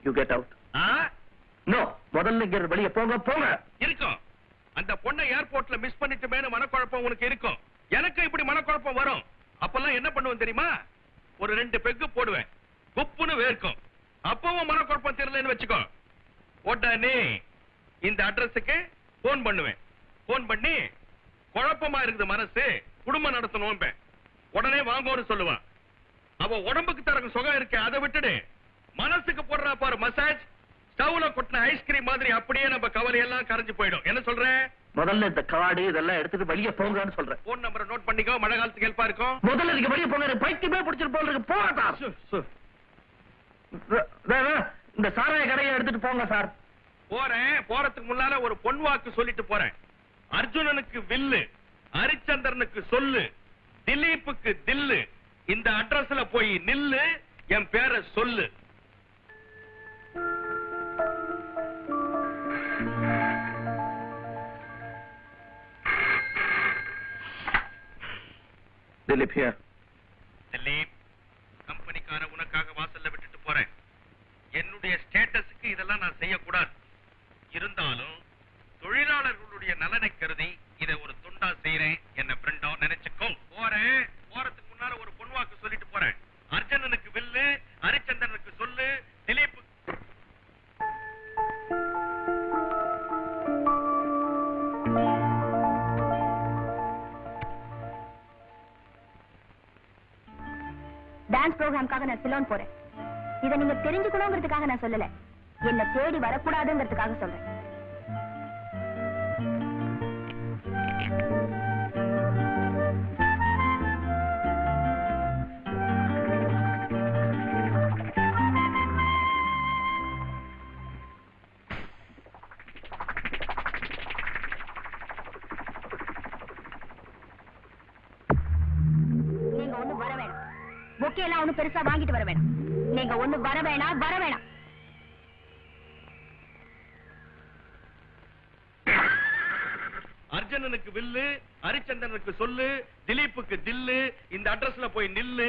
you get out ஆ? நோ முதல்ல இங்க இருந்து வெளியே போங்க போங்க இருக்கும் அந்த பொண்ணை ஏர்போர்ட்ல மிஸ் பண்ணிட்டுமேனு மனக்குழப்பம் உனக்கு இருக்கும் எனக்கு இப்படி மனக்குழப்பம் வரும் அப்பெல்லாம் என்ன பண்ணுவேன் தெரியுமா ஒரு ரெண்டு பெக்கு போடுவேன் குப்புன்னு வேர்க்கும் அப்பவும் மனக்குழப்பம் தெரியலன்னு வச்சுக்கோ உடனே இந்த அட்ரஸுக்கு போன் பண்ணுவேன் போன் பண்ணி குழப்பமா இருக்குது மனசு குடும்பம் நடத்தணும் உடனே வாங்கோன்னு சொல்லுவான் அவ உடம்புக்கு தரக்கு சுகம் இருக்கு அதை விட்டுடு மனசுக்கு போடுறா பாரு மசாஜ் ஸ்டவ்ல கொட்டின ஐஸ்கிரீம் மாதிரி அப்படியே நம்ம கவலை எல்லாம் கரைஞ்சு போயிடும் என்ன சொல்ற முதல்ல இந்த காடு இதெல்லாம் எடுத்துட்டு வெளியே போங்கன்னு சொல்றேன் போன் நம்பரை நோட் பண்ணிக்கோ மழை காலத்துக்கு ஹெல்ப்பா இருக்கும் முதல்ல நீங்க வெளியே போங்க எனக்கு பைத்தியமே பிடிச்சிட்டு போல இருக்கு போகட்டா இந்த சாராய கடையை எடுத்துட்டு போங்க சார் போறேன் போறதுக்கு முன்னால ஒரு பொன் வாக்கு சொல்லிட்டு போறேன் அர்ஜுனனுக்கு வில்லு ஹரிச்சந்திரனுக்கு சொல்லு திலீப்புக்கு தில்லு இந்த அட்ரஸ்ல போய் நில்லு என் பேரை சொல்லு திலீப் ஹியர் திலீப் கம்பெனிக்கார உனக்காக வாசல்ல விட்டுட்டு போறேன் என்னுடைய ஸ்டேட்டஸுக்கு இதெல்லாம் நான் செய்யக்கூடாது இருந்தாலும் தொழிலாளர்களுடைய நலனை கருதி இதை ஒரு துண்டா செய்யறேன் என்ன ஃப்ரெண்டா நினைச்சுக்கோ போறேன் போறதுக்கு முன்னால ஒரு பொன்வாக்கு சொல்லிட்டு போறேன் அர்ஜுனனுக்கு வில்லு ஹரிச்சந்திரனுக்கு சொல்லு திலீப் டான்ஸ் ப்ரோக்ராம்காக நான் சிலோன் போறேன் இதை நீங்க தெரிஞ்சுக்கணுங்கிறதுக்காக நான் சொல்லல என்ன தேடி வரக்கூடாதுங்கிறதுக்காக சொல்றேன் நீங்க ஒண்ணு வர வேணாம் பொக்கே எல்லாம் ஒண்ணு பெருசா வாங்கிட்டு வர வேணாம் நீங்க ஒண்ணு வர வேணாம் வர வேணாம் அர்ஜுனனுக்கு வில்லு ஹரிச்சந்திரனுக்கு சொல்லு திலீப்புக்கு தில்லு இந்த அட்ரஸ்ல போய் நில்லு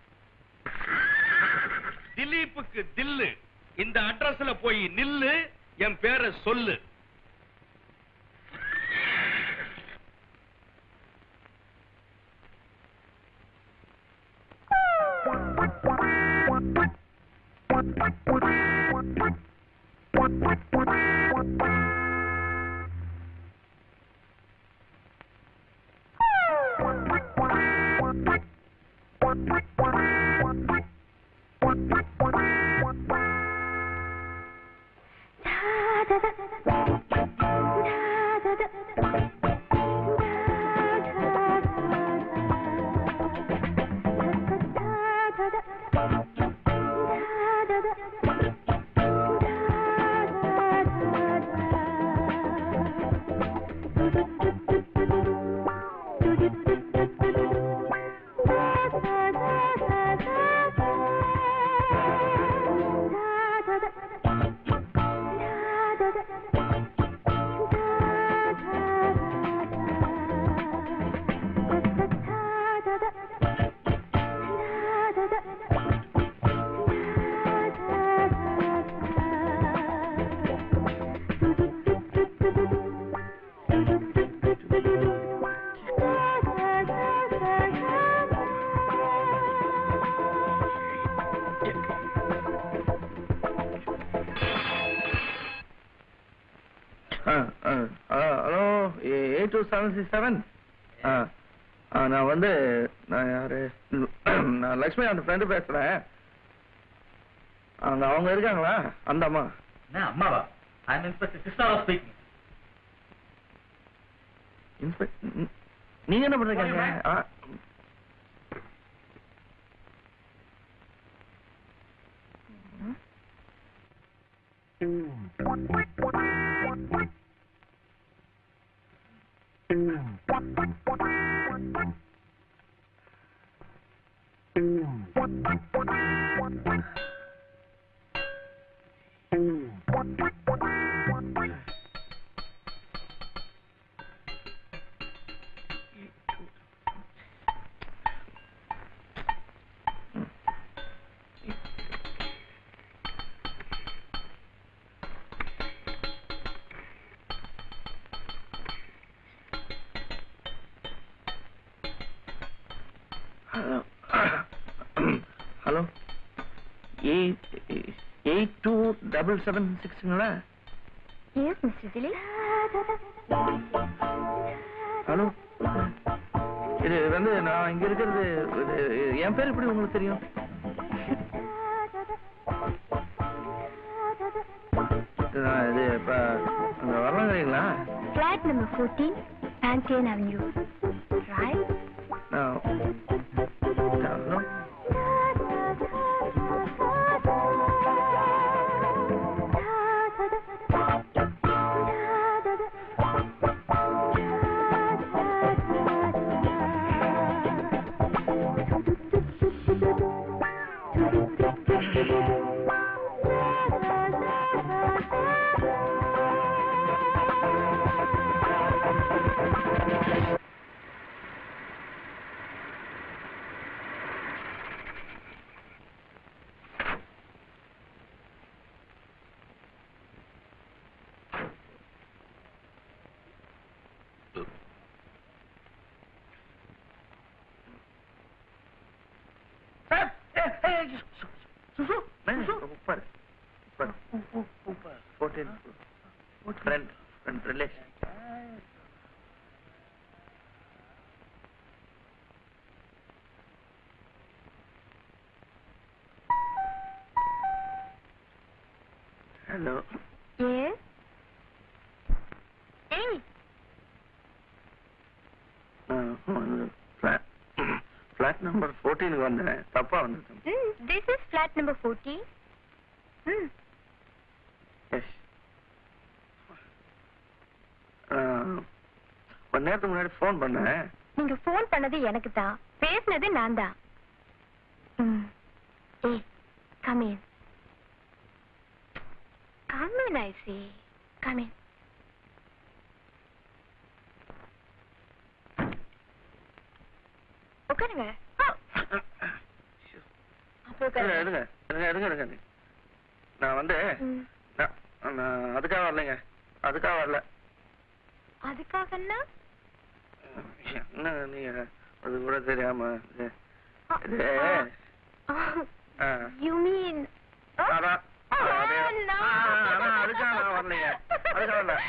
திலீப்புக்கு தில்லு இந்த அட்ரஸ்ல போய் நில்லு என் பேரை சொல்லு hello eight two seven six seven நான் வந்து நான் யாரு நான் லக்ஷ்மி அந்த ஃப்ரெண்டு பேசுறேன் அங்க அவங்க இருக்காங்களா அந்த அம்மா அம்மாவா I am inspector Krishna speaking inspect நீங்க என்ன பண்றீங்க ஆ, hello eight eight two double seven சிக்ஸுங்களா எஸ் மிஸ்டர் திலீப் ஹலோ இது வந்து நான் இங்க இருக்கிறது இது, என் பேர் எப்படி உங்களுக்கு தெரியும் நான் இது இப்ப அங்க வரலாங்கிறீங்களா flat number fourteen Pandian avenue right நான் ஹலோ உட்காரு உட்காரு fourteen friend friend relation hello yes ஏய் ஃபிளாட் நம்பர் ஃபோர்டீனுக்கு வந்தேன் தப்பா வந்துட்டேன் this is flat number fourteen hmm yes கொஞ்ச நேரத்துக்கு முன்னாடி ஃபோன் பண்ணேன் நீங்க ஃபோன் பண்ணது எனக்கு தான் பேசினது நான் தான் ம் ஏய் come in come in I say come in உட்காருங்க அப்புறம் உட்காருங்க. எடுங்க எடுங்க எடுங்க எடுங்க எடுங்க. நான் வந்து ம். நான் நான் அதுக்காக வரலைங்க அதுக்காக வரல அதுக்காகன்னா என்ன நீங்க அது கூட தெரியாம இது- இது ஆ. யூ மீன் அதான். அதே- ஆ, அதான் அதுக்காக நான் வரலைங்க அதுக்காக வரல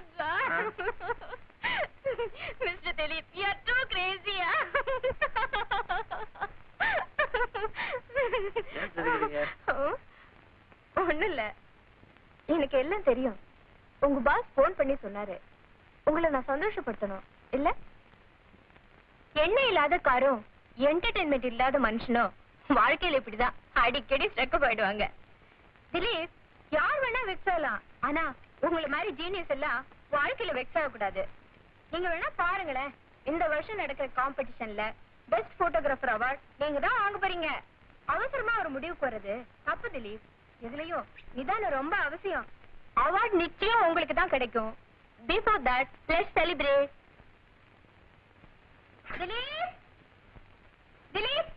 Mr. Dilip, you are too crazy, ah. ஏன் சிரிக்கிறீங்க? ஒண்ணும் இல்ல எனக்கு எல்லாம் தெரியும் உங்க பாஸ் போன் பண்ணி சொன்னாரு உங்களை நான் சந்தோஷப்படுத்தணும் இல்ல எண்ணெய் இல்லாத காரும் என்டர்டைன்மெண்ட் இல்லாத மனுஷனும் வாழ்க்கையில இப்படிதான் அடிக்கடி ஸ்ட்ரக் ஆயிடுவாங்க திலீப் யார் வேணா வெக்ஸ் ஆகலாம் ஆனா உங்களை மாதிரி ஜீனியஸ் எல்லாம் வாழ்க்கையில வெக்ஸ் ஆகக்கூடாது நீங்க வேணா பாருங்களேன் இந்த வருஷம் நடக்கிற காம்படிஷன்ல பெஸ்ட் போட்டோகிராஃபர் அவார்ட் நீங்க தான் வாங்க போறீங்க அவசரமா ஒரு முடிவுக்கு வர்றது தப்பு திலீப் இதுலயும் நிதானம் ரொம்ப அவசியம் அவார்ட் நிச்சயம் உங்களுக்கு தான் கிடைக்கும் before that let's celebrate Dilip Dilip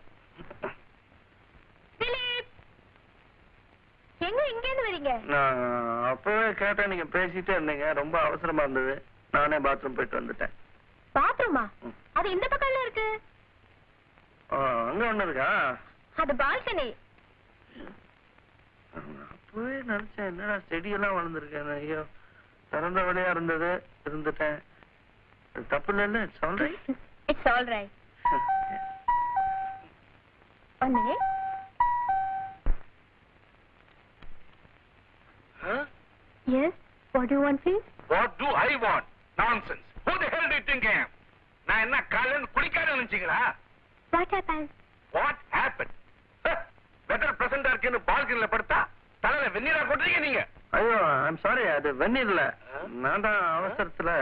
Dilip எங்க இங்க இருந்து வரீங்க நான் அப்பவே கேட்டேன் நீங்க பேசிட்டே இருந்தீங்க ரொம்ப அவசரமா இருந்தது நானே பாத்ரூம் போயிட்டு வந்துட்டேன் பாத்ரூமா ம். அது இந்த பக்கம்ல இருக்கு ஆ, அங்க ஒண்ணு இருக்கா அது பால்கனி அப்பவே நினைச்சேன் என்னடா செடியெல்லாம் வளர்ந்துருக்கேன் ஐயோ திறந்த வழியா இருந்தது இருந்துட்டேன் அது தப்பு இல்லைல்ல சொல்றேன் it's all right one minute yes what you want please what do I want nonsense who the hell do you think I am நான் என்ன காலையில குளிக்காத நினைச்சீங்களா what happen what happen weather பிரசண்டா இருக்குன்னு பால்கனில படுத்தா தலையில வெந்நீரா கொட்டுறீங்க நீங்க ஐயோ ஐம் சாரி அது வெந்நீர் இல்ல நான் தான் அவசரத்துல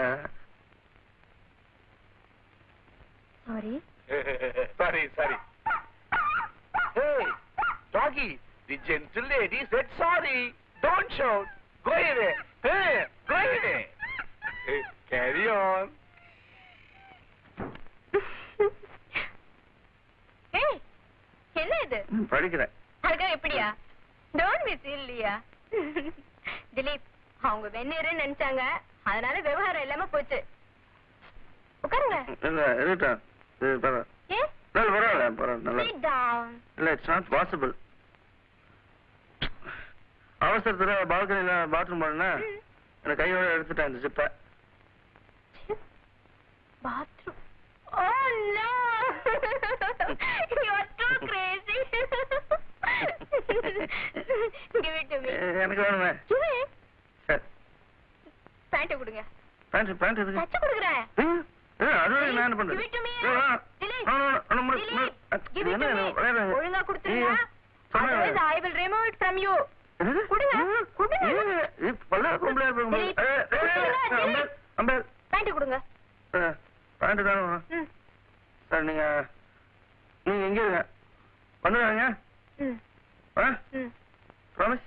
சாரி சரி சரி Hey, doggy, the gentle lady said sorry. Don't shout. Go away. Hey, go away. Hey, carry on. ஏய் என்ன இது ம், படிக்கிறேன் அதுக்காக எப்படியா டோன்ட் மிஸ் இல்லையா திலீப் அவங்க வெந்நீர்னு நினைச்சாங்க அதனால விவகாரம் இல்லாம போச்சு உட்காருங்க இல்ல இருக்கட்டும் இது பரவ- ஏ இல்ல, பரவாயில்ல பரவாயில்ல நல்லா Sit down. இல்ல இட்ஸ் நாட் பாசிபிள் அவசரத்துல பால்கனில பாத்ரூம் பண்ண எனக்கு கையோட எடுத்துட்டேன் இந்த ஜிப்பை Bathroom. Oh no! you are too crazy. Give it to me. எனக்கு வேணுமே Give it. சரி பேண்ட் கொடுங்க பேண்ட் பேண்ட் எதுக்கு தச்சு கொடுக்குறேன் ம், ம், அது வரைக்கும் நான் என்ன பண்றது Give it to me. A, ah, Dilip. ஆ, ஆ, ஆ, முடி- Dilip, முடி- அ, give இது it என்ன to me. இது? வேற- ஒழுங்கா கொடுத்துருங்க. ஏய், சொன்னேன். Otherwise I will remove it from you. என்னது? கொடுங்க, கொடுங்க. ஏய், இது பல்ல பொம்பளையா இருப்பாங்க போல. Dilip, ஏய், ஏய், ஏய், கொடுங்க, அம்பேர், அம்பேர். பேண்ட் கொடுங்க ஆ, பேண்ட் தானே வேணும். ம் சார் நீங்க நீங்க எங்க இருங்க வந்துடுறாங்க ம் ஆ ம் ப்ராமிஸ்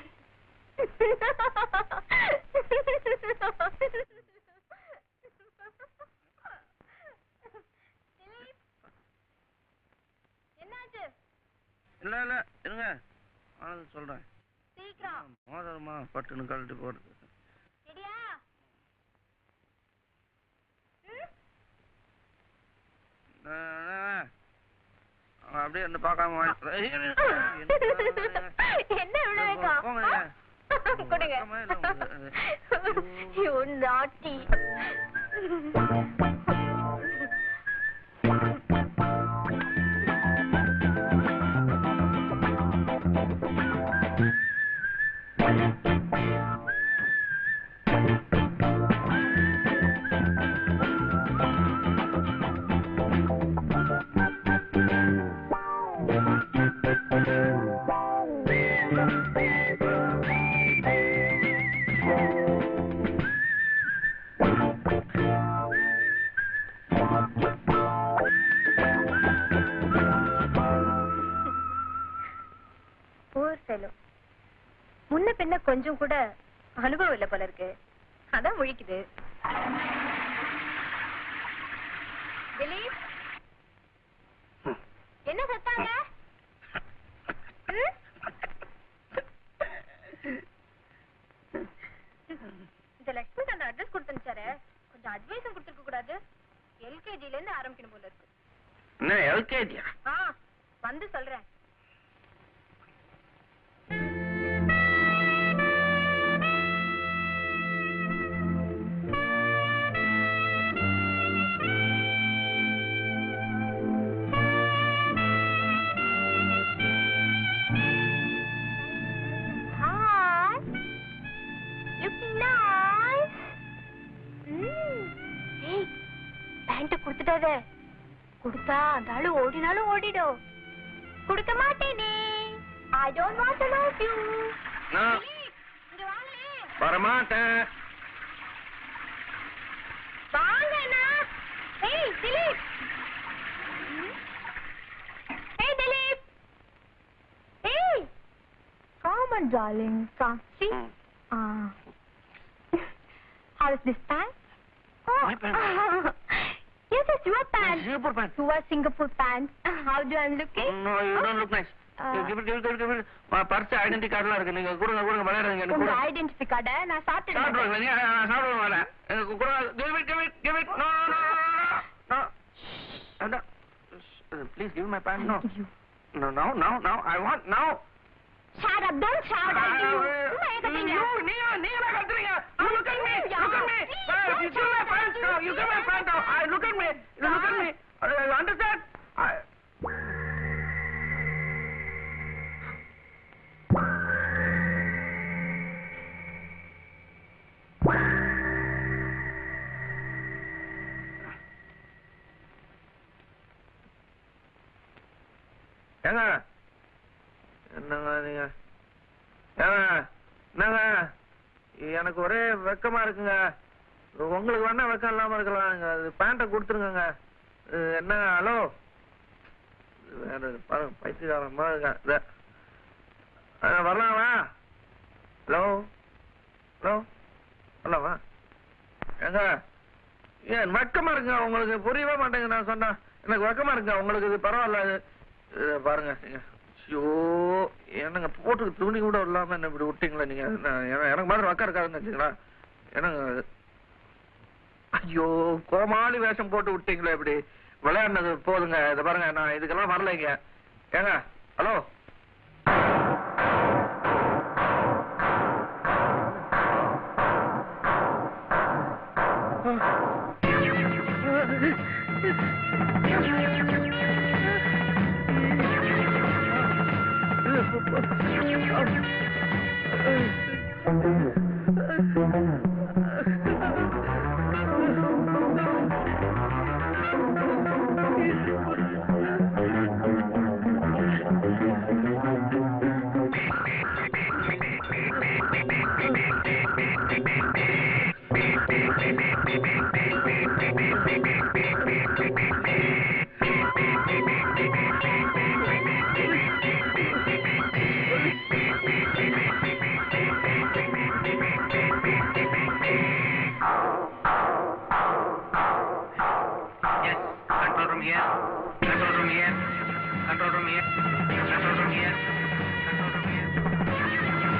என்னாச்சு இல்ல இல்ல இருங்க ஆனது சொல்றேன் சீக்கிரம் மோதிரமா பட்டுன்னு கழட்டி போடுறது ரெடியா ஆ, ஆ, ஆ. அவன் அப்படியே என்ன பார்க்காம வாங்கி- ஏய், ஏய், என்ன இவ்வளவு வேகம்? போங்க. கொடுங்க வெக்கமே இல்ல உங்களுக்கு. You naughty. Poor fellow. முன்ன பின்ன கொஞ்சம் கூட அனுபவம் இல்ல போல இருக்கு அதான் முழிக்குது திலீப் என்ன சத்தாங்க ம்? இந்த லட்சுமி அந்த அட்ரஸ் கொடுத்துருச்சாரு கொஞ்சம் அட்வைஸும் கொடுத்துருக்க கூடாது எல்கேஜில இருந்து ஆரம்பிக்கணும் போல இருக்கு என்ன எல்கேஜியா ஆ வந்து சொல்றேன் Hi. Looking nice. ம். ஏய், பேண்ட கொடுத்துட்டாத கொடுத்தா அந்த ஆளு ஓடினாலும் ஓடிடும் கொடுக்க மாட்டேனே I don't want to love you நான் இங்க வாங்களே வரமாட்டேன் வாங்கண்ணா ஏய் திலீப் ம். ஏய் திலீப் ஏய் come on darling come see ம். ah how is this pant oh My pant. yes it's your pant Singapore pant. you are Singapore pant how do I looking No, you don't look nice. Ah. Give it, give it, give it, give it. உன் purse, identity card எல்லாம் இருக்கு. நீங்க கொடுங்க, கொடுங்க, விளையாடுங்க. எனக்கு உங்க கொடுங்க. ஐடென்டிட்டி கார்டை நான் சாப்பிடுவாங்க. சாப்பிட்டு நீங்க, நான் சாப்பிடுவேன் வரேன். எனக்கு கொடுங்க. Give it, give it, give it. No, no, no, no, no. வேண்டாம். Please give me my pant. No. No, now, now, now. I want now. Shut up, don't shout at you. சும்மா ஏன் கத்துறீங்க? You, நீங்க, நீங்க தான் கத்துறீங்க. You look at me, look at me. Please, You give my pants now. You give my pants now. I look at me. You look at me. You understand? I... ஏங்க என்னங்க நீங்க ஏங்க என்னங்க எனக்கு ஒரே வெக்கமா இருக்குங்க உங்களுக்கு வேணா வெக்கம் இல்லாம இருக்கலாம்ங்க அது பேண்ட்டை கொடுத்துருங்க என்ன ஹலோ வேற பாருங்க பைத்தியக்காரன் மாதிரி இருக்கேன் இதோ. ஆ, வரலாமா ஹலோ ஹலோ வரலாமா ஏங்க ஏன் வெக்கமா இருக்குங்க உங்களுக்கு புரியவே மாட்டேங்க நான் சொன்னா எனக்கு வெக்கமா இருக்குங்க உங்களுக்கு இது பரவாயில்ல இது இது பாருங்க நீங்க ஐயோ என்னங்க போட்டு துணி கூட இல்லாம என்ன இப்படி விட்டீங்களா நீங்க நான் என- எனக்கு மாதிரி வக்கம் இருக்காதுன்னு வச்சுங்களா என்னங்க இது? ஐயோ கோமாளி வேஷம் போட்டு விட்டீங்களா இப்படி விளையாடினது போதுங்க இதை பாருங்க நான் இதுக்கெல்லாம் வரலைங்க ஏங்க hello Yes, control room here. Control room here. Control room here. Control room here. Control room here.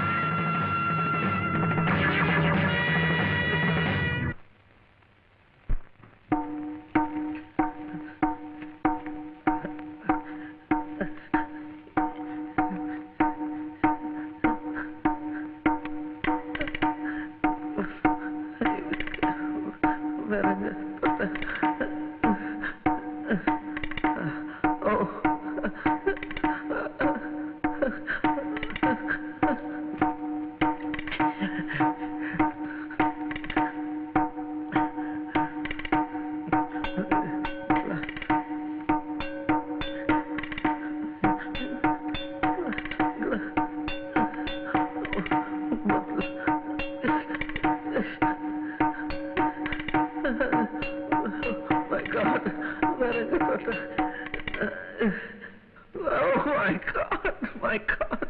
my God, where is it? Oh my God, my God.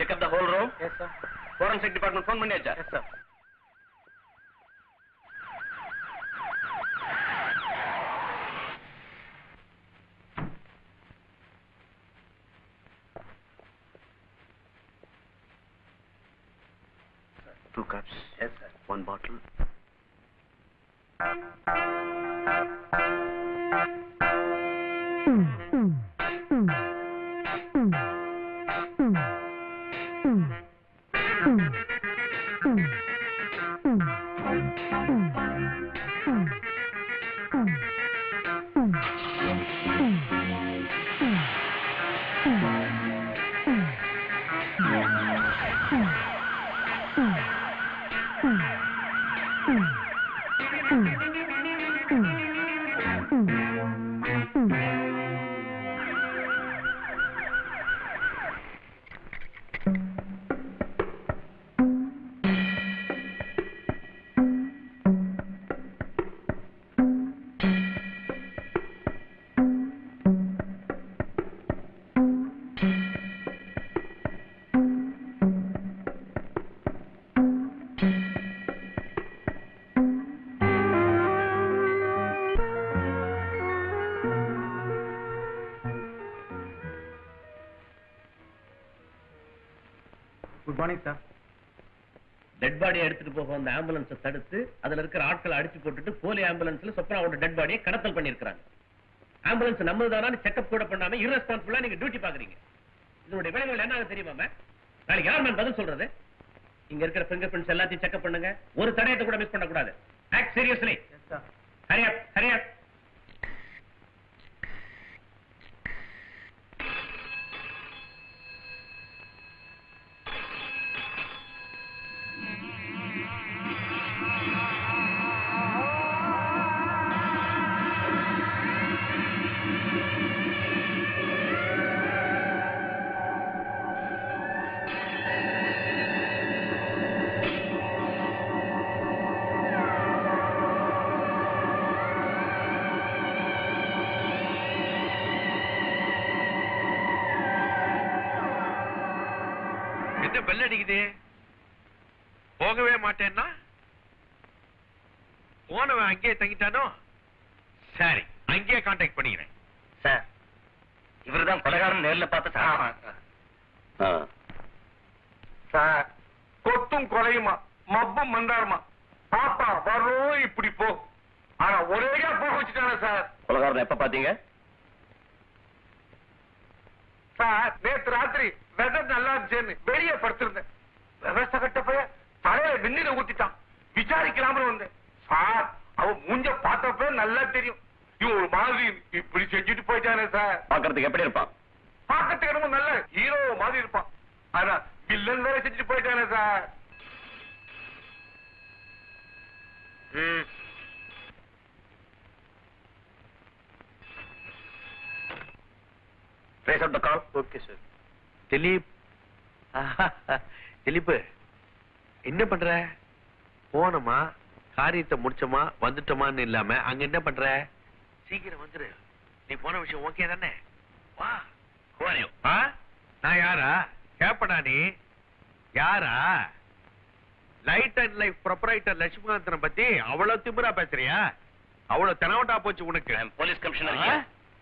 Check up the whole room yes sir forensic department phone பண்ணியாச்சா yes sir Two cups. Yes, sir. One bottle. Good morning sir dead பாடியை எடுத்துட்டு போக வந்த ஆம்புலன்ஸை தடுத்து அதுல இருக்கிற ஆட்களை அடிச்சு போட்டுட்டு போலி ஆம்புலன்ஸ்ல சொப்னாவோட டெட் பாடியை கடத்தல் பண்ணிருக்காங்க ஆம்புலன்ஸ் நம்மதுதானு செக்அப் கூட பண்ணாம irresponsible-ஆ நீங்க டியூட்டி பாக்குறீங்க இதனுடைய விளைவுகள் என்ன ஆகும் தெரியுமா ma'am? நாளைக்கு யார் மேம் பதில் சொல்றது இங்க இருக்கிற ஃபிங்கர் பிரிண்ட்ஸ் எல்லாத்தையும் செக்அப் பண்ணுங்க ஒரு தடயத்தை கூட மிஸ் பண்ணக்கூடாது act seriously hurry up hurry up என்ன பெல் அடிக்குது போகவே மாட்டேன்னா போனவன் அங்கேயே தங்கிட்டானோ சரி அங்கேயே கான்டாக்ட் பண்ணிக்கிறேன் சார் இவர்தான் கொலைகாரன் நேர்ல பார்த்த சார் சார் கொத்தும் கொலையுமா மப்பும் மந்தாருமா பாப்பா வரும் இப்படி போ ஆனா ஒரேயா போக வச்சுட்டானே சார் கொலைகாரன் எப்ப பாத்தீங்க சார் நேத்து ராத்திரி வெதர் நல்லா இருந்துச்சுன்னு வெளியே படுத்திருந்தேன் விவசாய கட்ட போய் தலையில வெந்நீரை ஊத்திட்டான் விசாரிக்கலாம்னு வந்தேன் சார் அவன் மூஞ்ச பார்த்தப்ப நல்லா தெரியும் இவன் ஒரு மாதிரி இப்படி செஞ்சுட்டு போயிட்டானே சார் பாக்குறதுக்கு எப்படி இருப்பான் பார்க்கறதுக்கு என்னமோ நல்ல ஹீரோ மாதிரி இருப்பான் ஆனா வில்லன் வேற செஞ்சுட்டு போயிட்டானே sir hmm trace out the call okay sir Dilip Dilip என்ன பண்ற போனோமா காரியத்தை முடிச்சோமா வந்துட்டோமான்னு இல்லாம அங்க என்ன பண்ற சீக்கிரம் வந்துரு நீ போன விஷயம் ஓகே தானே வா கோரியோ ஆ? நான் யாரா கேப்படா நீ யாரா லைட் அண்ட் லைஃப் ப்ரொப்பரைட்டர் லட்சுமிகாந்தனை பத்தி அவ்வளவு திமிரா பேசுறியா அவ்வளவு தெனவட்டா போச்சு உனக்கு போலீஸ் கமிஷனர் ஆ?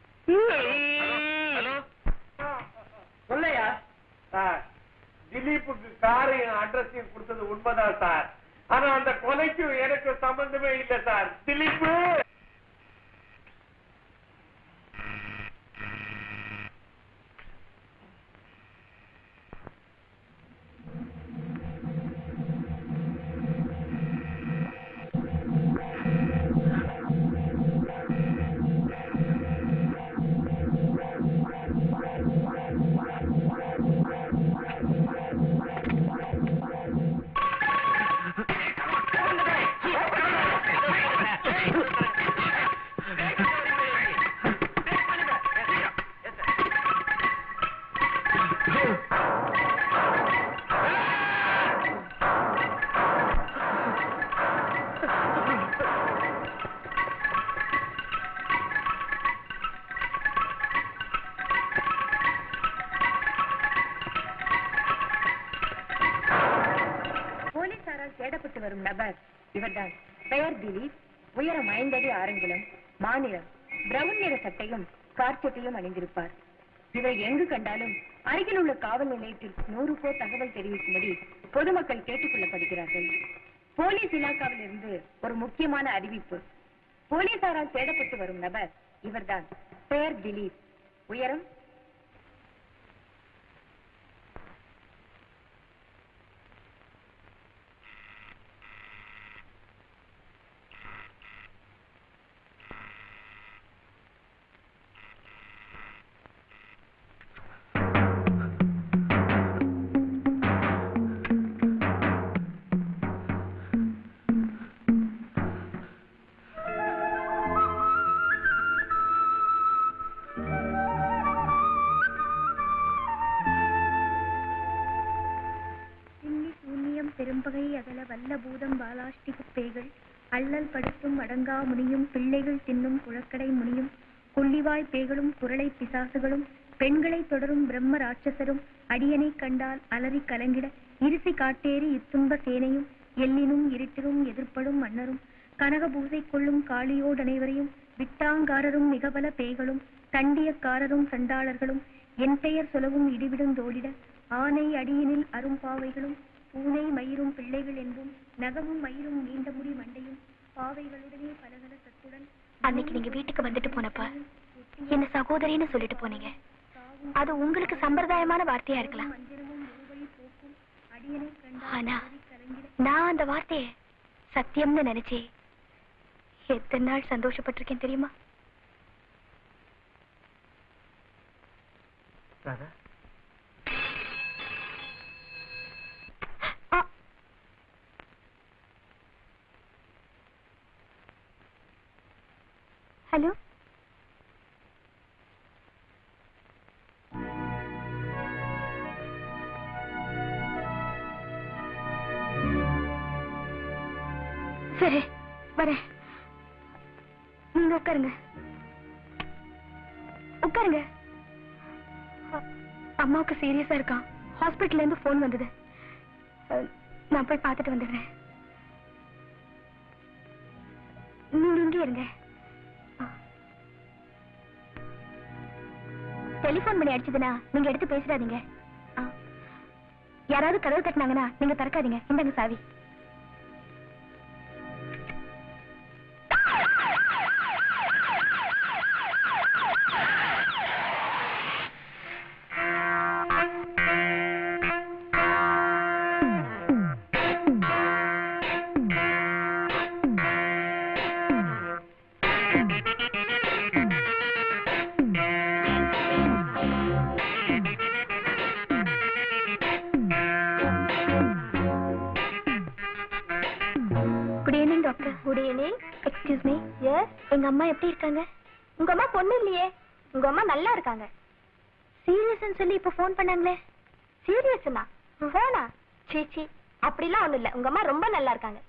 ஹலோ சொல்லையா சார் திலீப்புக்கு காரையும் அட்ரஸையும் கொடுத்தது உண்மைதான் சார் ஆனா அந்த கொலைக்கும் எனக்கு சம்பந்தமே இல்ல சார் திலீப்பு தேடப்பட்டு வரும் நபர் இவர்தான் பெயர் திலீப் உயரம் ஐந்தடி ஆரங்குளம் மாநிலம் பிரவுன் நிற சட்டையும் கார்ச்சட்டையும் அணிந்திருப்பார் இவரை எங்கு கண்டாலும் அருகில் உள்ள காவல் நிலையத்தில் நூறு பேர் தகவல் தெரிவிக்கும்படி பொதுமக்கள் கேட்டுக் கொள்ளப்படுகிறார்கள் போலீஸ் இலாக்காவில் இருந்து ஒரு முக்கியமான அறிவிப்பு போலீசாரால் தேடப்பட்டு வரும் நபர் இவர்தான் பெயர் திலீப் உயரம் சில்லி சூன்யம் பெரும்பகை அகல வல்ல பூதம் பாலாஷ்டி குப்பைகள் அல்லல் படுத்தும் அடங்கா முனியும் பிள்ளைகள் தின்னும் குழக்கடை முனியும் கொள்ளிவாய் பேய்களும் குரலை பிசாசுகளும் பெண்களை தொடரும் பிரம்ம ராட்சசரும் அடியனை கண்டால் அலறி கலங்கிட இருசி காட்டேறி இத்துன்ப சேனையும் எல்லினும் இருட்டிலும் எதிர்ப்படும் மன்னரும் கனக பூசை கொள்ளும் காளியோடனைவரையும் விட்டாங்காரரும் மிகபல பேய்களும் தண்டியக்காரரும் சண்டாளர்களும் என் பெயர் சொலவும் இடிவிடும் தோடிட ஆனை அடியினில் அரும்பாவைகளும் பூனை மயிரும் பிள்ளைகள் என்பும் நகமும் மயிரும் நீண்ட முடி மண்டையும் பாவைகளுடனே பலகல சத்துடன் அன்னைக்கு நீங்க வீட்டுக்கு வந்துட்டு போனப்ப என்ன சகோதரின்னு சொல்லிட்டு போனீங்க அது உங்களுக்கு சம்பிரதாயமான வார்த்தையா இருக்கலாம் மந்திரமும் ஒருவழி போக்கும் அடியனை கண்டால் ஆனா அலறி கலங்கிட நான் அந்த வார்த்தைய சத்தியம்னு நினைச்சே எத்தனை நாள் சந்தோஷப்பட்டிருக்கேன் தெரியுமா ஆ. ஹலோ சரி வரேன் நீங்க உட்காருங்க உட்காருங்க அ- அம்மாவுக்கு சீரியஸா இருக்கான் ஹாஸ்பிட்டல்ல இருந்து போன் வந்தது அ, நான் போய் பார்த்துட்டு வந்துடுறேன் நீங்க இங்கே இருங்க டெலிபோன் பண்ணி அடிச்சதுன்னா நீங்க எடுத்து பேசிடாதீங்க ஆ. யாராவது கதவு தட்டினாங்கன்னா நீங்க திறக்காதீங்க இந்தாங்க சாவி good evening doctor good evening excuse me yes எங்க அம்மா எப்படி இருக்காங்க உங்க அம்மா பொண்ணு இல்லையே உங்க அம்மா நல்லா இருக்காங்க சீரியஸ்னு சொல்லி இப்ப ஃபோன் பண்ணாங்களே சீரியஸ்னா போனா சீ சீ அப்படிலாம் ஒண்ணும் இல்ல உங்க அம்மா ரொம்ப நல்லா இருக்காங்க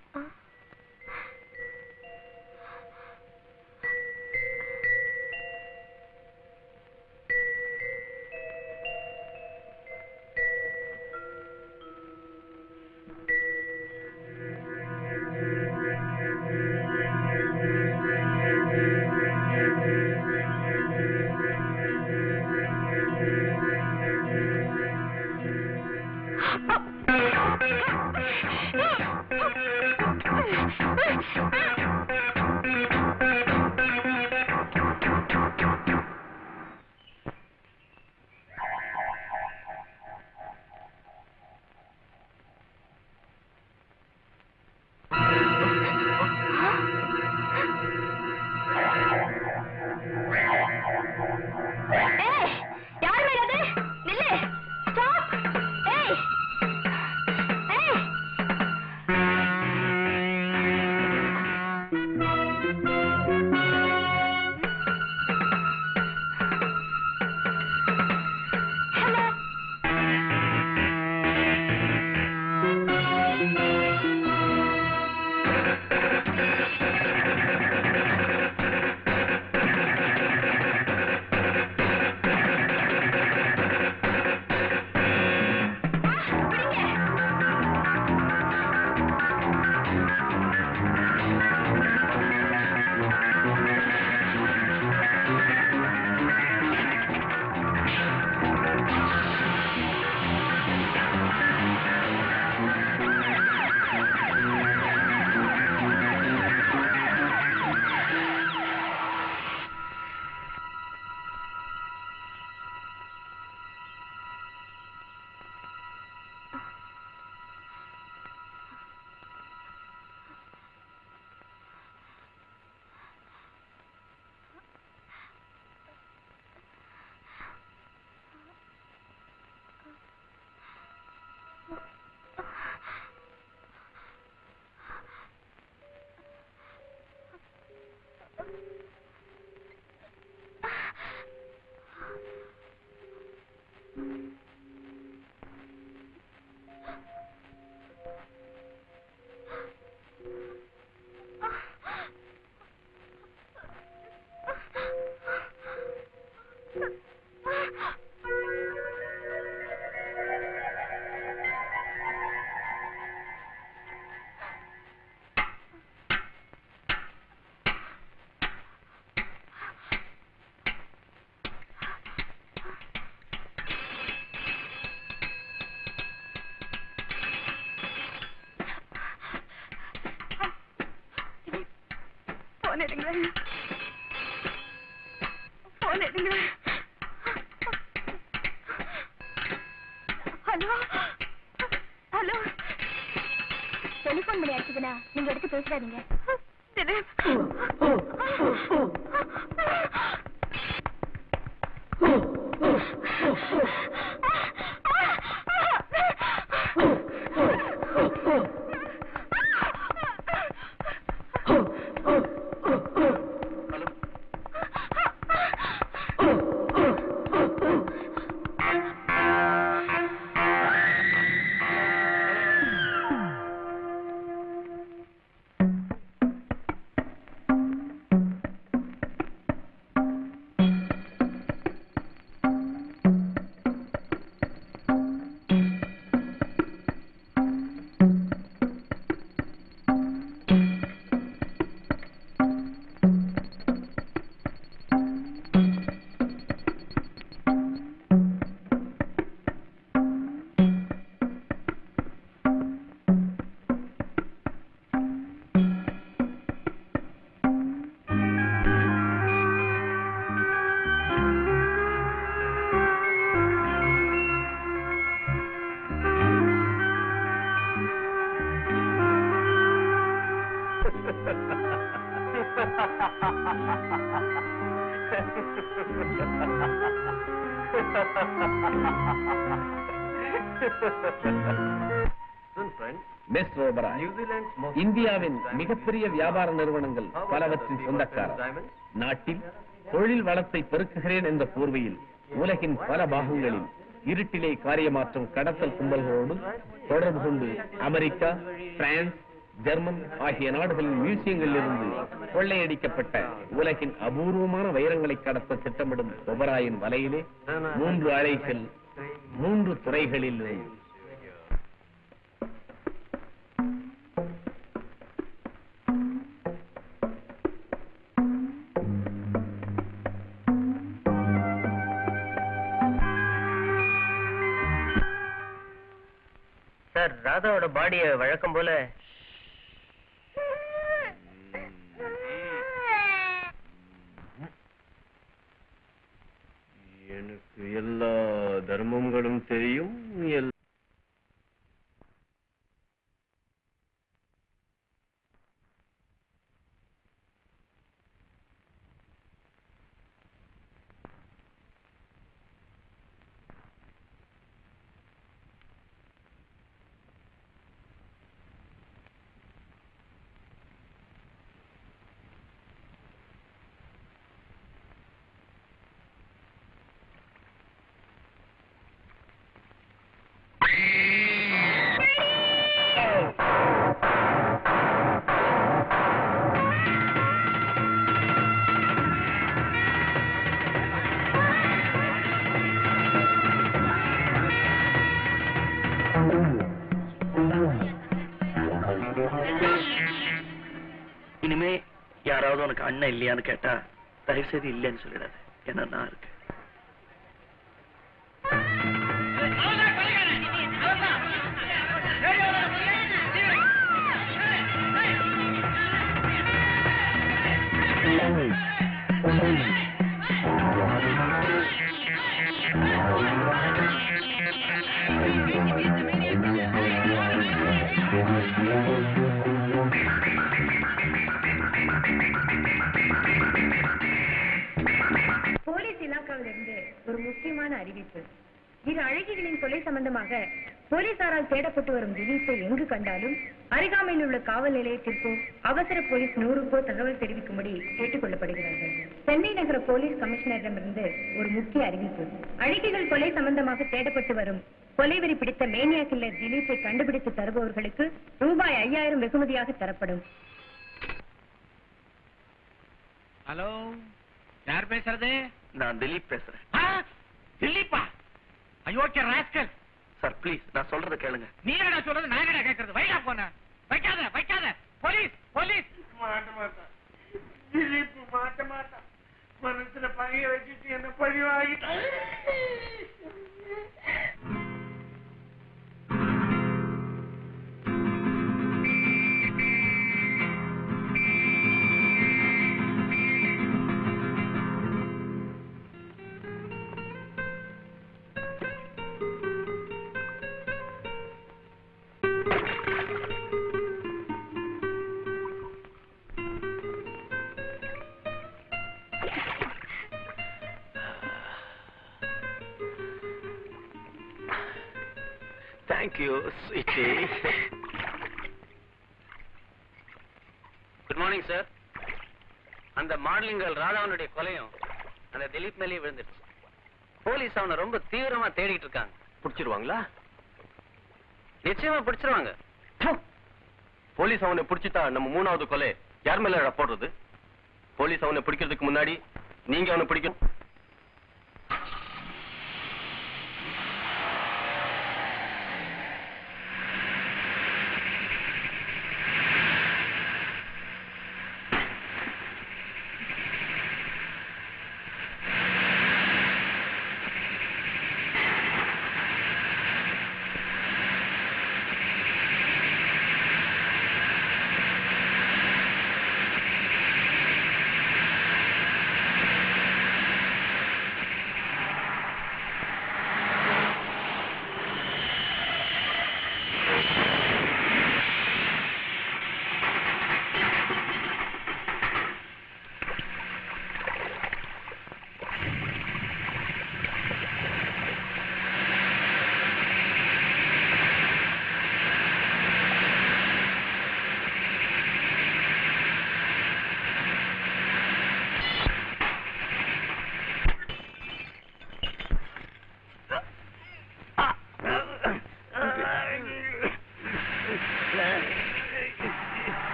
வலிக்குதுன்னா நீங்க எடுத்து பேசிடாதீங்க மிஸ் ஓபராய் இந்தியாவின் மிகப்பெரிய வியாபார நிறுவனங்கள் பலவற்றின் சொந்தக்காரர் நாட்டில் தொழில் வளத்தை பெருக்குகிறேன் என்ற போர்வையில் உலகின் பல பாகங்களில் இருட்டிலே காரியமாற்றும் கடத்தல் கும்பல்களோடு தொடர்பு கொண்டு அமெரிக்கா பிரான்ஸ் ஜெர்மன் ஆகிய நாடுகளின் மியூசியங்களில் இருந்து கொள்ளையடிக்கப்பட்ட உலகின் அபூர்வமான வைரங்களை கடத்த திட்டமிடும் ஒபராயின் வலையிலே மூன்று அலைகள் மூன்று துறைகளில் சார் ராதாவோட பாடிய வழக்கம் போல எனக்கு எல்லா தர்மங்களும் தெரியும் எல்லா இனிமே யாராவது உனக்கு அண்ணன் இல்லையான்னு கேட்டா தயவு செய்து இல்லைன்னு சொல்லிடாது ஏன்னா நான் இருக்கு போலீஸ் இலாக்காவிலிருந்து ஒரு முக்கியமான அறிவிப்பு இரு அழகிகளின் கொலை சம்பந்தமாக போலீசாரால் தேடப்பட்டு வரும் திலீப்பை எங்கு கண்டாலும் அருகாமையில் உள்ள காவல் நிலையத்திற்கோ அவசர போலீஸ் நூறுக்கோ தகவல் தெரிவிக்கும்படி கேட்டுக் கொள்ளப்படுகிறார்கள் சென்னை நகர போலீஸ் கமிஷனரிடமிருந்து ஒரு முக்கிய அறிவிப்பு அழகிகள் கொலை சம்பந்தமாக தேடப்பட்டு வரும் கொலைவெறி பிடித்த மேனியா கில்லர் திலீப்பை கண்டுபிடித்து தருபவர்களுக்கு ரூபாய் ஐயாயிரம் வெகுமதியாக தரப்படும் ஹலோ யார் பேசுறது நான் திலீப் பேசுறேன் ஆ, திலீப்பா அயோக்கிய ராஸ்கல் சார் ப்ளீஸ் நான் சொல்றத கேளுங்க நீ என்னடா சொல்றது நான் என்னடா கேக்குறது வைடா போன வைக்காத வைக்காத போலீஸ் போலீஸ் மாட்ட மாட்டான் திலீப் மாட்ட மாட்டான் மனசுல பகைய வச்சுட்டு என்ன பழி வாங்கிட்டான் thank you sweetie good morning sir அந்த மாடலிங் கேர்ள் ராதாவனுடைய கொலையும் அந்த திலீப் மேலேயே விழுந்துருச்சு போலீஸ் அவனை ரொம்ப தீவிரமா தேடிட்டு இருக்காங்க பிடிச்சிருவாங்களா நிச்சயமா பிடிச்சிருவாங்க போலீஸ் அவனை பிடிச்சிட்டா நம்ம மூணாவது கொலை யார் மேல போடுறது போலீஸ் அவனை பிடிக்கிறதுக்கு முன்னாடி நீங்க அவனை பிடிக்கணும்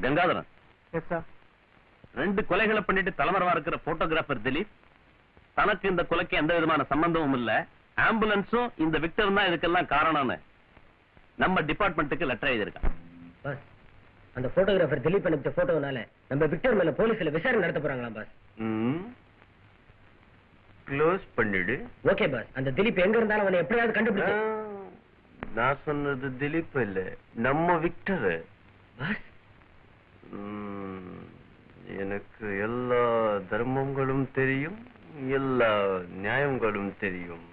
கங்காதரன் எஸ் சார் ரெண்டு கொலைகளை பண்ணிட்டு தலைமறைவா இருக்கிற போட்டோகிராஃபர் திலீப் தனக்கு இந்த கொலைக்கு எந்த விதமான சம்பந்தமும் இல்ல ஆம்புலன்ஸும் இந்த விக்டர் தான் இதுக்கெல்லாம் காரணம்னு நம்ம டிபார்ட்மெண்ட்டுக்கு லெட்டர் எழுதியிருக்கான் பாஸ் அந்த போட்டோகிராஃபர் திலீப் அனுப்பிச்ச போட்டோனால நம்ம விக்டர் மேல போலீஸ்ல விசாரணை நடத்த போறாங்களாம் பாஸ் க்ளோஸ் பண்ணிடு ஓகே பாஸ் அந்த திலீப் எங்க இருந்தாலும் அவனை எப்படியாவது கண்டுபிடிச்சு நான் சொன்னது திலீப் இல்ல நம்ம விக்டர் பாஸ் எனக்கு எல்லா தர்மங்களும் தெரியும் எல்லா நியாயங்களும் தெரியும்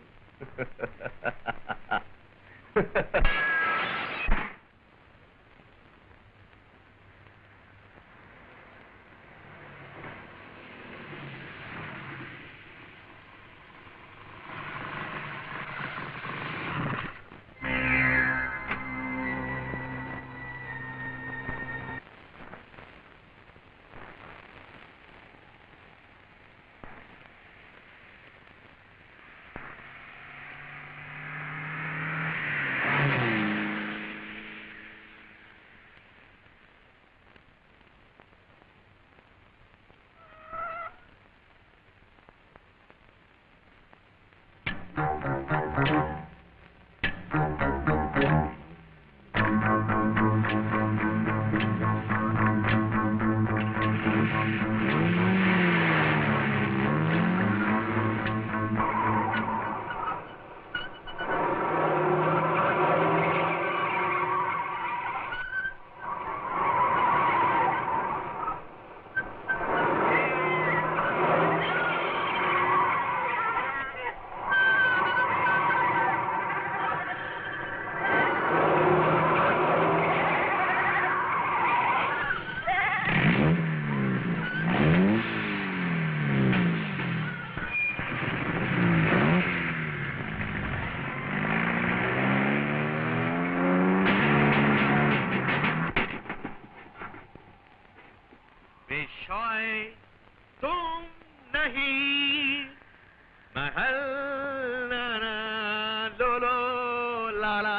विषय तुम नहीं महल नाना लो लो लाला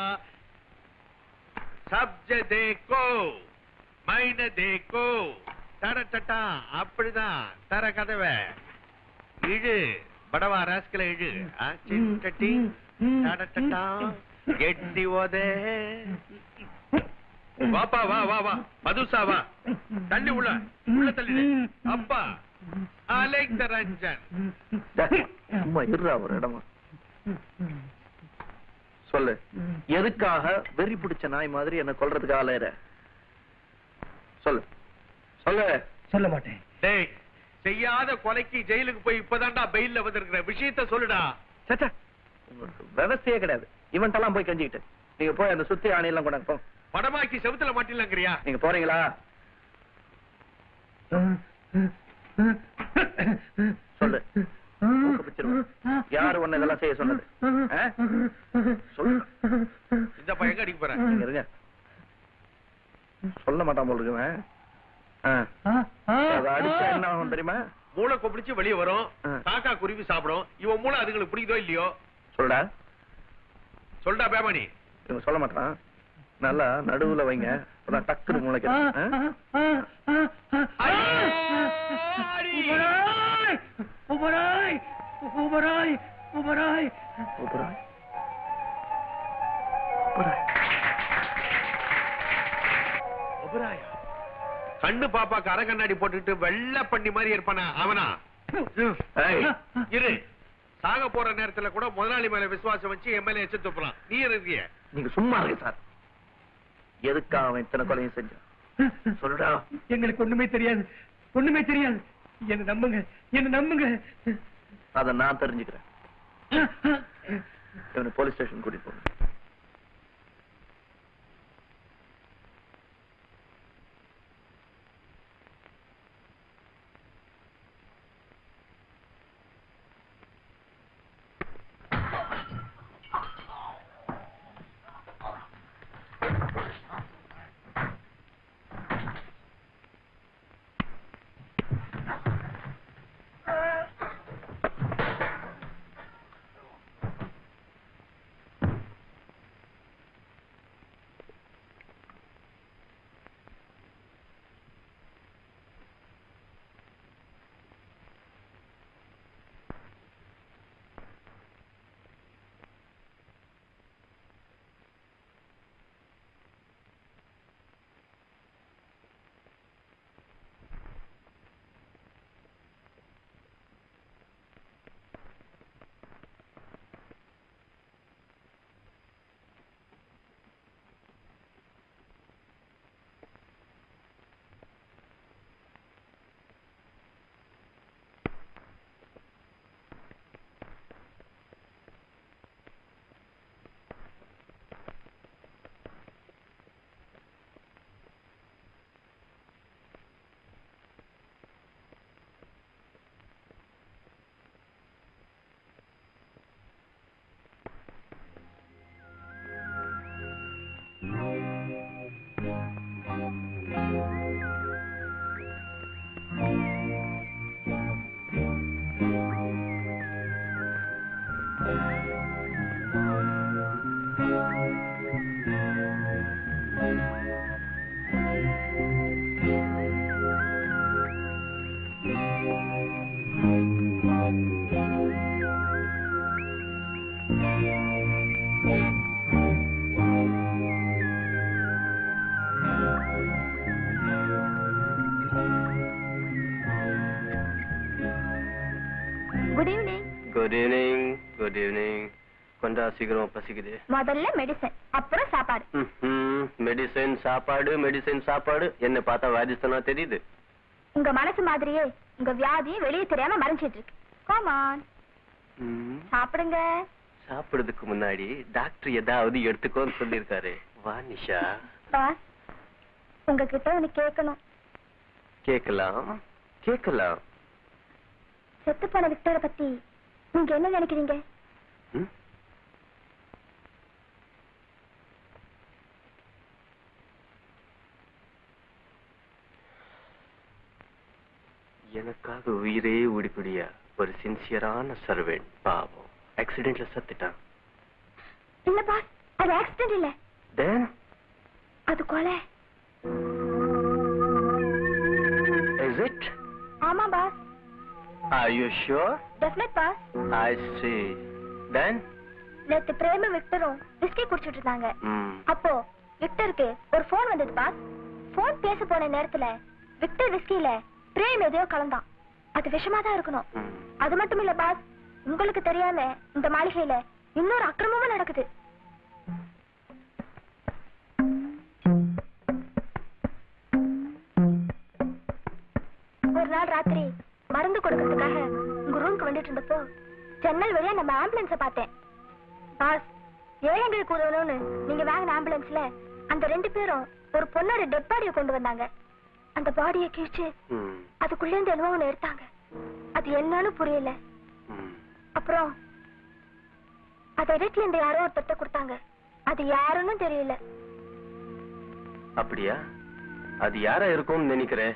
சப்ஜ தேக்கோ மைன தேக்கோ தரட்டா அப்படிதான் தர கதவை இழு படவா ராஸ்கல இழு ஆ, சிட்டட்டி தடட்டா எட்டி ஓதே வாப்பா வா வா வா மதுசா வா தள்ளி உள்ள உள்ள தள்ளி அப்பா அலைக் ரஞ்சன் சும்மா இருறா ஒரு இடமா சொல்லு எதுக்காக வெறி பிடிச்ச நாய் மாதிரி என்ன கொல்றதுக்கு ஆளையற சொல்லு சொல்லு சொல்ல மாட்டேன் டேய் செய்யாத கொலைக்கு ஜெயிலுக்கு போய் இப்பதான்டா பெயில்ல வந்திருக்கிற விஷயத்த சொல்லுடா சச்சா உங்களுக்கு விவசாயே கிடையாது இவன்ட்டெல்லாம் போய் கஞ்சிக்கிட்டு நீங்க போய் அந்த சுத்தி ஆணையெல்லாம் கொண்டாங்க போங்க படமாக்கி செவுத்துல மாட்டிலங்கிறியா நீங்க போறீங்களா சொல்லு மூக்க பிச்சிருவேன். யாரு உன்னை இதெல்லாம் செய்ய சொன்னது ஆ? சொல்லு இந்த பையன் எங்க அடிக்க போற நீங்க இருங்க சொல்ல மாட்டான் போல இருக்கு இவன். ஆ. அதை அடிச்சா என்ன ஆகும் தெரியுமா மூளை கொப்பிடிச்சு வெளியே வரும் ஆ. காக்கா குருவி சாப்பிடும் இவன் மூளை அதுங்களுக்கு பிடிக்குதோ இல்லையோ சொல்டா சொல்டா பேமானி இவன் சொல்ல மாட்டான் நல்லா நடுவுல வைங்க அப்பதான் டக்குனு முளைக்கிறேன் உபராய் உபராய் உபராய் உபராய் ஒபராயா கண்ணு பாப்பாக்கு அரை கண்ணாடி போட்டுட்டு வெள்ளை பண்ணி மாதிரி இருப்பானா அவனா ஏய், இரு சாக போற நேரத்துல கூட முதலாளி மேல விசுவாசம் வச்சு எம்எல்ஏ எச்சு துப்புறான் நீ இருக்கிய நீங்க சும்மா இருங்க சார் எதுக்காக அவன் இத்தனை கொலையும் செஞ்சான் சொல்லுடா எங்களுக்கு ஒண்ணுமே தெரியாது ஒண்ணுமே தெரியாது என்ன நம்புங்க என்ன நம்புங்க அத நான் தெரிஞ்சுக்கிறேன் இவனை போலீஸ் ஸ்டேஷன் கூட்டிட்டு போங்க good evening good evening good evening கொஞ்சம் சீக்கிரமா பசிக்குது முதல்ல மெடிசன் அப்புறம் சாப்பாடு மெடிசன் சாப்பாடு மெடிசன் சாப்பாடு என்ன பார்த்தா வாதிஸ்தானா தெரியுது உங்க மனசு மாதிரியே உங்க வியாதியும் வெளியே தெரியாம மறைஞ்சிட்டு இருக்கு காமான் ம், சாப்பிடுங்க சாப்பிடுறதுக்கு முன்னாடி டாக்டர் ஏதாவது எடுத்துக்கோன்னு சொல்லியிருக்காரு வா நிஷா பாஸ் உங்ககிட்ட ஒண்ணு கேட்கணும் கேட்கலாம் கேட்கலாம் செத்து போன விக்டரை பத்தி நீங்க என்ன நினைக்கிறீங்க ம்? எனக்காக உயிரே உடிக்குடியா ஒரு சின்சியரான சர்வெண்ட் பாவம் ஆக்சிடென்ட்ல சத்துட்டான் இல்ல பாஸ் அது ஆக்சிடென்ட் இல்ல தென் அது கொலை இஸ் இட் ஆமா boss are you sure definite boss I see then நேத்து பிரேம விக்டரும் விஸ்கி குடிச்சிட்டு இருந்தாங்க அப்போ விக்டருக்கு ஒரு போன் வந்தது பாஸ் போன் பேச போன நேரத்துல விக்டர் விஸ்கில பிரேம் எதையோ கலந்தான் அது விஷமா தான் இருக்கணும் அது மட்டும் இல்ல பாஸ் உங்களுக்கு தெரியாம இந்த மாளிகையில இன்னொரு அக்கிரமமும் நடக்குது ஒரு நாள் ராத்திரி மருந்து கொடுக்கறதுக்காக உங்க ரூமுக்கு வந்துட்டு இருந்தப்போ ஜன்னல் வழியா நம்ம ஆம்புலன்ஸ பார்த்தேன் பாஸ் ஏழைங்களுக்கு உதவணும்னு நீங்க வாங்கின ஆம்புலன்ஸ்ல அந்த ரெண்டு பேரும் ஒரு பொண்ணோட டெட் பாடியை கொண்டு வந்தாங்க அந்த பாடியை கிழிச்சு அதுக்குள்ள இருந்து என்னவோ ஒண்ணு எடுத்தாங்க அது என்னன்னு புரியல அப்புறம் அதை இடத்துல இருந்து யாரோ ஒருத்தட்ட கொடுத்தாங்க அது யாருன்னு தெரியல அப்படியா அது யாரா இருக்கும்னு நினைக்கிறேன்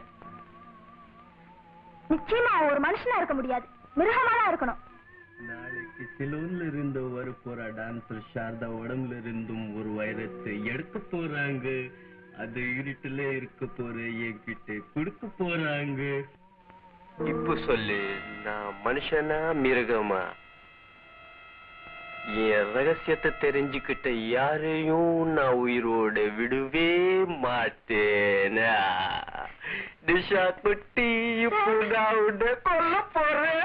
நிச்சயமா அவன் ஒரு மனுஷனா இருக்க முடியாது மிருகமா தான் இருக்கணும் நாளைக்கு சிலோன்ல இருந்து வர போற டான்சர் சாரதா உடம்புல இருந்தும் ஒரு வைரத்தை எடுக்க போறாங்க அது இருட்டுல இருக்க போற என்கிட்ட கொடுக்க போறாங்க இப்ப சொல்லு நான் மனுஷனா மிருகமா என் ரகசியத்தை தெரிஞ்சுக்கிட்ட யாரையும் நான் உயிரோட விடவே மாட்டேனா நிஷா குட்டி இப்போ நான் உன்னை கொல்ல போறேன்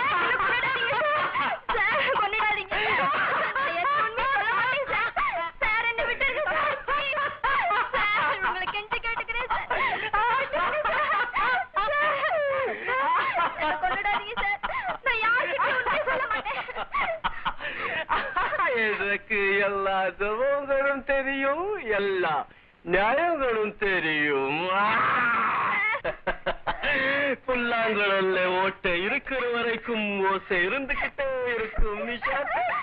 எனக்கு எல்லா சமங்களும் தெரியும் எல்லா நியாயங்களும் தெரியும் புல்லாங்குழல்ல ஓட்டை இருக்கிற வரைக்கும் ஓசை இருந்துகிட்டே இருக்கும் நிஷா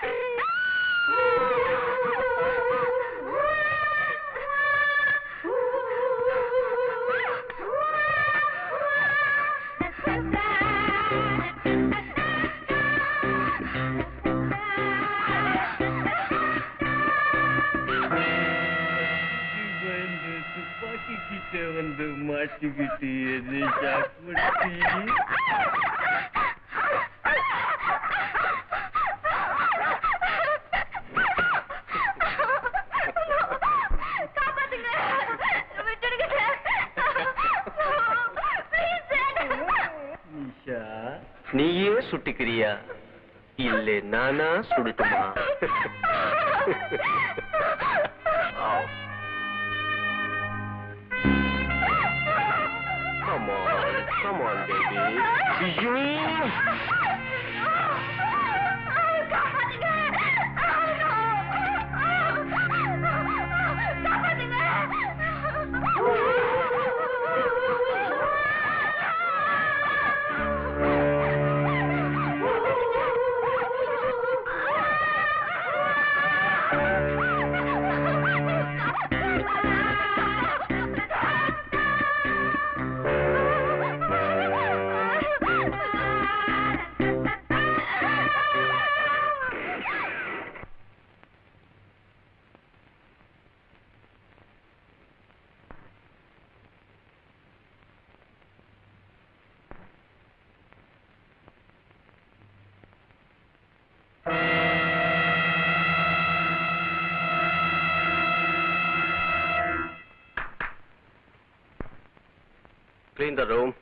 வந்து துப்பாக்கி கிட்ட வந்து மாட்டிக்கிட்டு நிஷா குட்டி நிஷா நீயே சுட்டிக்கிறியா இல்ல நானா சுடட்டுமா Come on, come on, baby. ஐயோ! clean the room.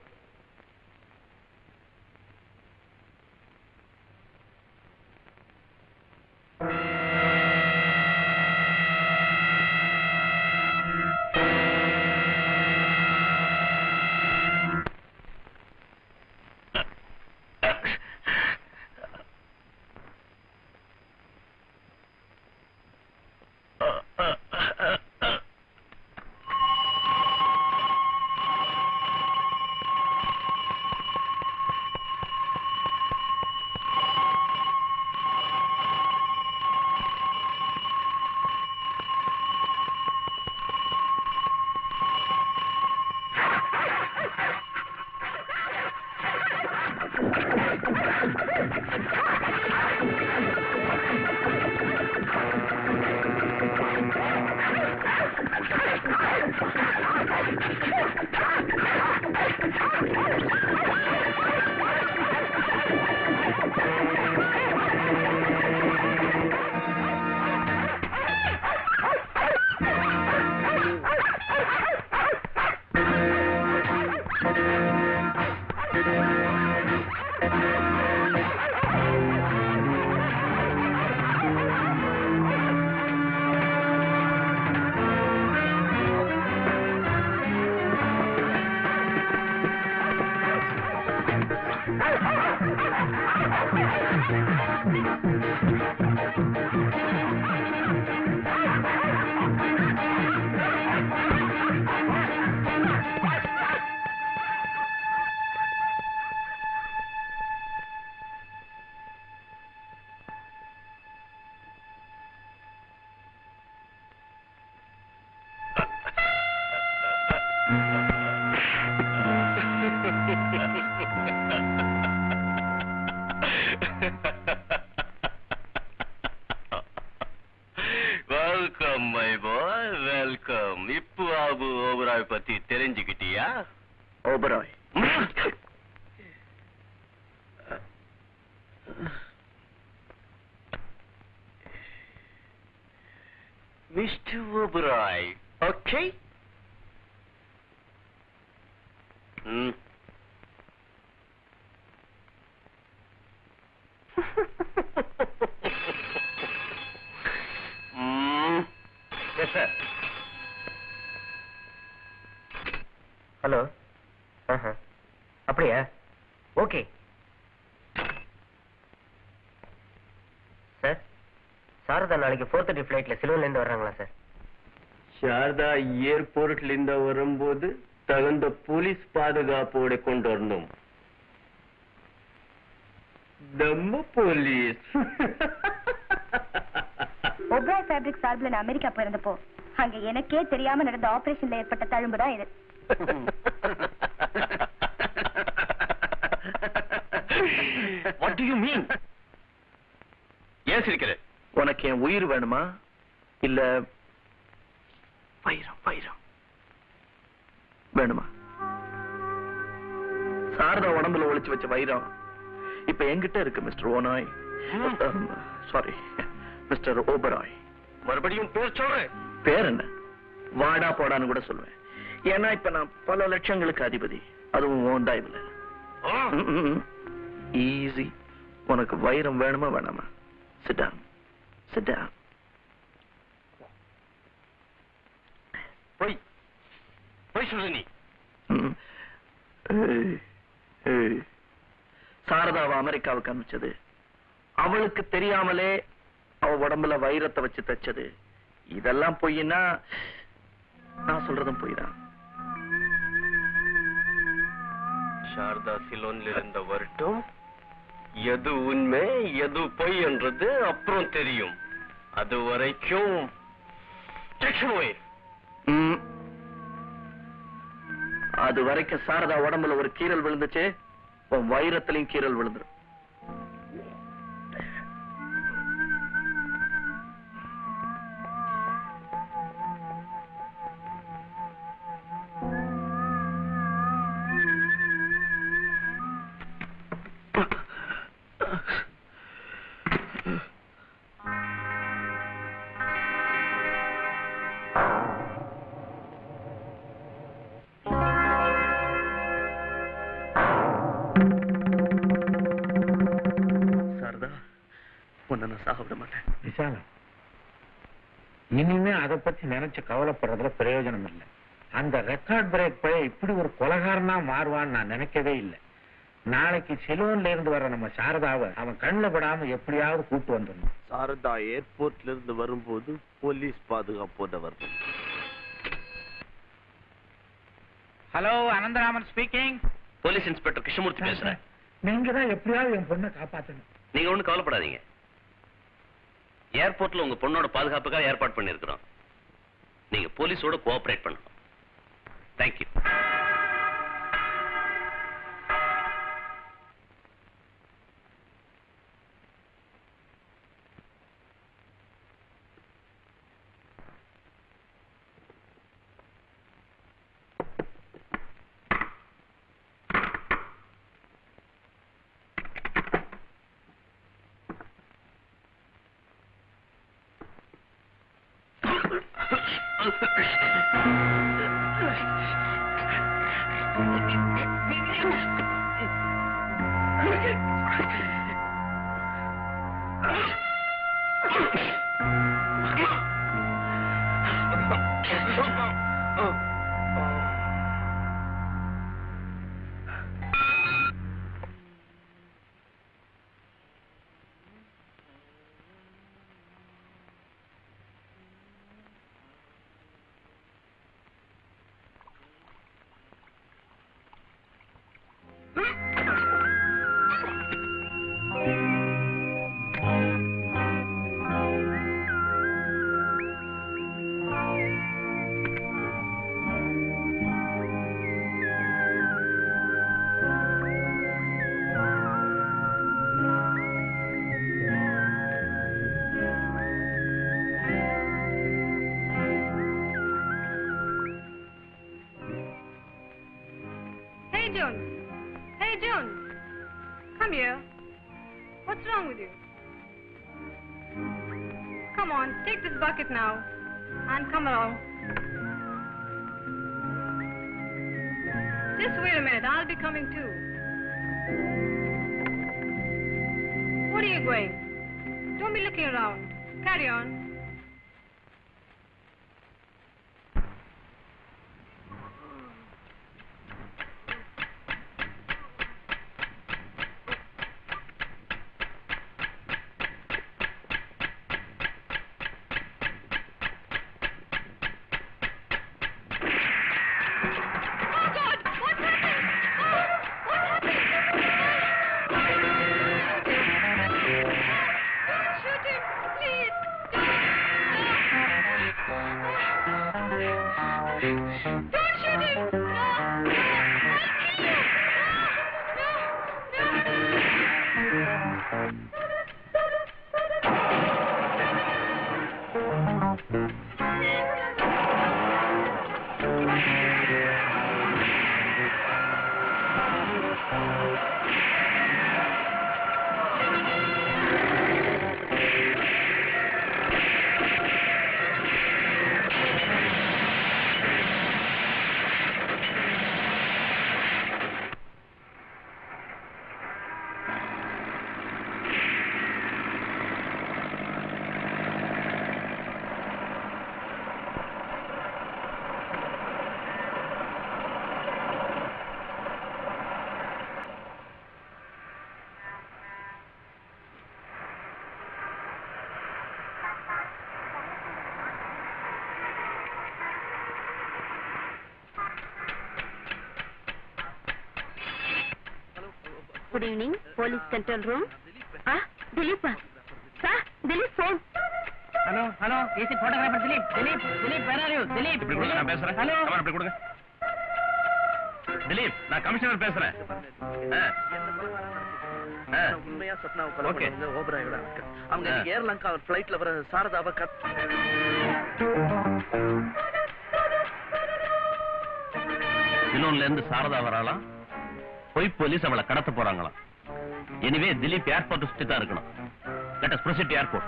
Welcome my boy welcome இப்போ ஆபு ஓபராய் பத்தி தெரிஞ்சுக்கிட்டியா Oberoi mister Oberoi okay hmm hmm yes sir hello அப்படியா ஓகே சார் சாரதா நாளைக்கு ஃபோர் தேர்ட்டி ஃப்ளைட்டில் சிலோன்லேருந்து வர்றாங்களா சார் சாரதா ஏர்போர்ட்ல இருந்து வரும்போது தகுந்த போலீஸ் பாதுகாப்போட கொண்டு வரணும் நம்ம போலீஸ் ஒப்ராய் ஃபேப்ரிக் சார்பில் நான் அமெரிக்கா போயிருந்தப்போ அங்க எனக்கே தெரியாம நடந்த ஆபரேஷன்ல ஏற்பட்ட தழும்பு தான் இது வாட் டு யூ மீன் ஏன் சிரிக்கிற உனக்கு என் உயிர் வேணுமா இல்ல வைரம் வைரம் வேணுமா சாரதா உடம்புல ஒளிச்சு வச்ச வைரம் இப்ப என்கிட்ட இருக்கு மிஸ்டர் ஓனாய் சாரி மிஸ்டர் ஓபராய் மறுபடியும் பேர் சொல்றேன் பேர் என்ன வாடா போடான்னு கூட சொல்லுவேன் ஏன்னா இப்ப நான் பல லட்சங்களுக்கு அதிபதி அதுவும் உன் தயவுல ஈஸி உனக்கு வைரம் வேணுமா வேணாமா சிட் டவுன் சிட் டவுன் போய் போய் சொல்ற நீ ம். ஏய், ஏய். சாரதாவை அமெரிக்காவுக்கு அனுப்பிச்சது அவளுக்கு தெரியாமலே அவ உடம்புல வைரத்தை வச்சு தச்சது இதெல்லாம் பொய்னா நான் சொல்றதும் பொய் தான் சாரதா சிலோன்ல இருந்த வரட்டும் எது உண்மை எது பொய் என்றது அப்புறம் தெரியும் அது வரைக்கும் Take it away. ம். அது வரைக்கும் சாரதா உடம்புல ஒரு கீறல் விழுந்துச்சு உன் வைரத்திலையும் கீறல் விழுந்துரும் விசாலம் இனிமே அதை பத்தி நினைச்சு கவலைப்படுறதுல பிரயோஜனம் இல்லை அந்த ரெக்கார்ட் பிரேக் பழைய இப்படி ஒரு கொலகாரனா மாறுவான்னு நான் நினைக்கவே இல்லை நாளைக்கு சிலோன்ல இருந்து வர நம்ம சாரதாவை அவன் கண்ணில் படாம எப்படியாவது கூட்டு வந்துடணும் சாரதா ஏர்போர்ட்ல இருந்து வரும்போது போலீஸ் பாதுகாப்போட வரணும் hello Anantharaman speaking police inspector Krishnamurthy பேசுறேன் நீங்க தான் எப்படியாவது என் பொண்ணை காப்பாத்தணும் நீங்க ஒண்ணும் கவலைப்படாதீங்க ஏர்போர்ட்ல உங்க பொண்ணோட பாதுகாப்புக்காக ஏற்பாடு பண்ணிருக்கிறோம் நீங்க போலீஸோட கோஆபரேட் பண்ணணும் thank you Hey, Jones. Hey, Jones. Come here. What's wrong with you? Come on, take this bucket now and come along. Just wait a minute, I'll be coming too. What are you going? Don't be looking around. Carry on. Good evening police control room ஆ திலீப்பா sir Dilip phone hello hello AC photographer Dilip Dilip Dilip where are you Dilip இப்படி கொடுங்க நான் பேசுறேன் hello come on, இப்படி கொடுங்க திலீப் நான் commissioner பேசுறேன் ஆ. ஆ. உண்மையா சப்னாவை கொலை Okay. பண்ணவங்க ஓபராயோட ஆட்கள். அவங்க ஆ. இன்னைக்கு ஏர்லங்கா பிளைட்ல வர சாரதாவை கத் சிலோன்ல இருந்து சாரதா வராளாம் பொய் போலீஸ் அவளை கடத்த போறாங்களாம் எனிவே திலீப் ஏர்போர்ட் சுத்தி தான் இருக்கணும் let us proceed airport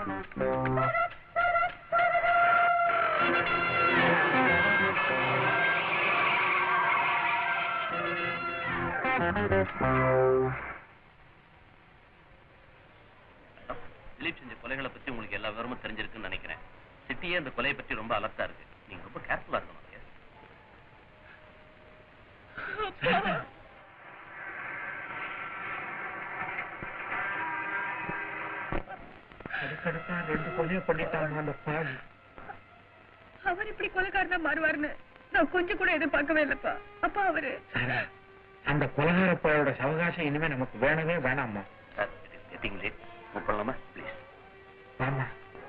Dilip செஞ்ச கொலைகளை பத்தி உங்களுக்கு எல்லா விவரமும் தெரிஞ்சிருக்குன்னு நினைக்கிறேன் சிட்டியே இந்த கொலையை பற்றி ரொம்ப அலர்ட்டா இருக்கு நீங்க ரொம்ப கேர்ஃபுல்லா இருக்கணும் yes? அதுக்கடுத்தா ரெண்டு கொலையை பண்ணிட்டாங்க அந்த பாவி அவர் இப்படி கொலைக்காரனா மாறுவார்னு நான் கொஞ்சம் கூட எதிர்பார்க்கவே இல்லப்பா அப்பா அவரு சாரா அந்த கொலகார பையோட சவகாசம் இனிமே நமக்கு வேணவே வேணாம்மா sir it is getting late move பண்ணலாமா ப்ளீஸ் ஆமா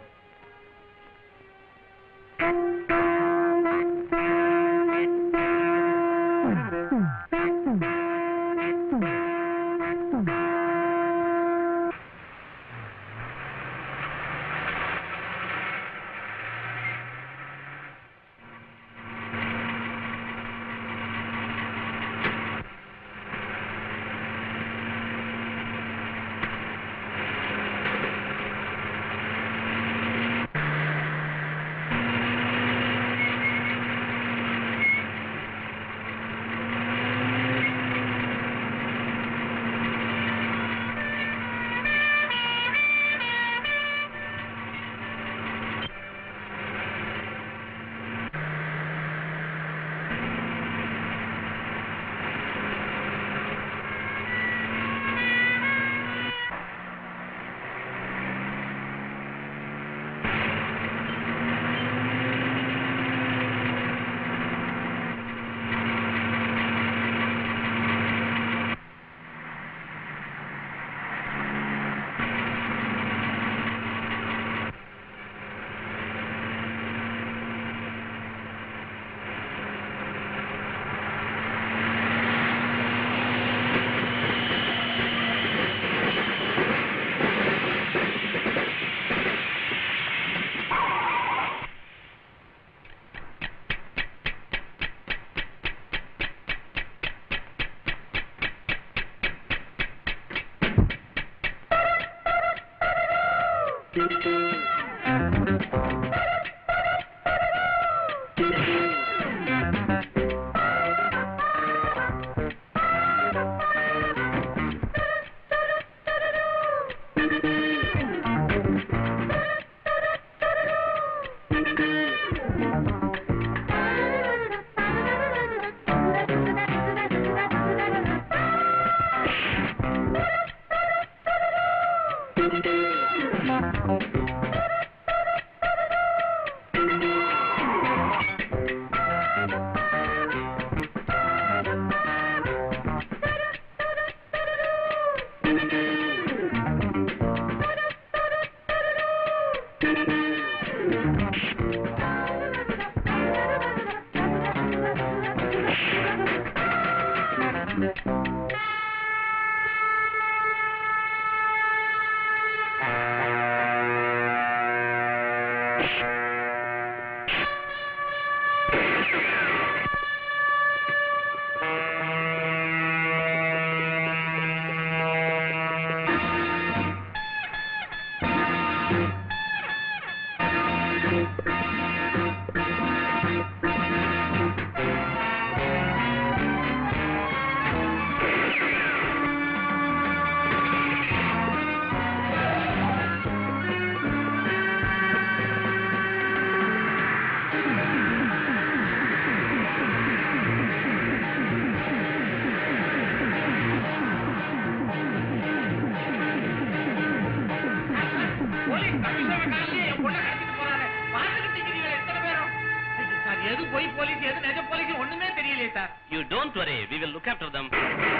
போலீஸ் கமிஷனர் காலையிலே என் பொண்ணை கடத்திட்டு போறாரு பாத்துக்கிட்டு இருக்கிறீங்களே எத்தனை பேரும் ஐயோ, சார் எது பொய் போலீஸ் எது நிஜ போலீஸ் ஒண்ணுமே தெரியலையே sir You don't worry, we will look after them.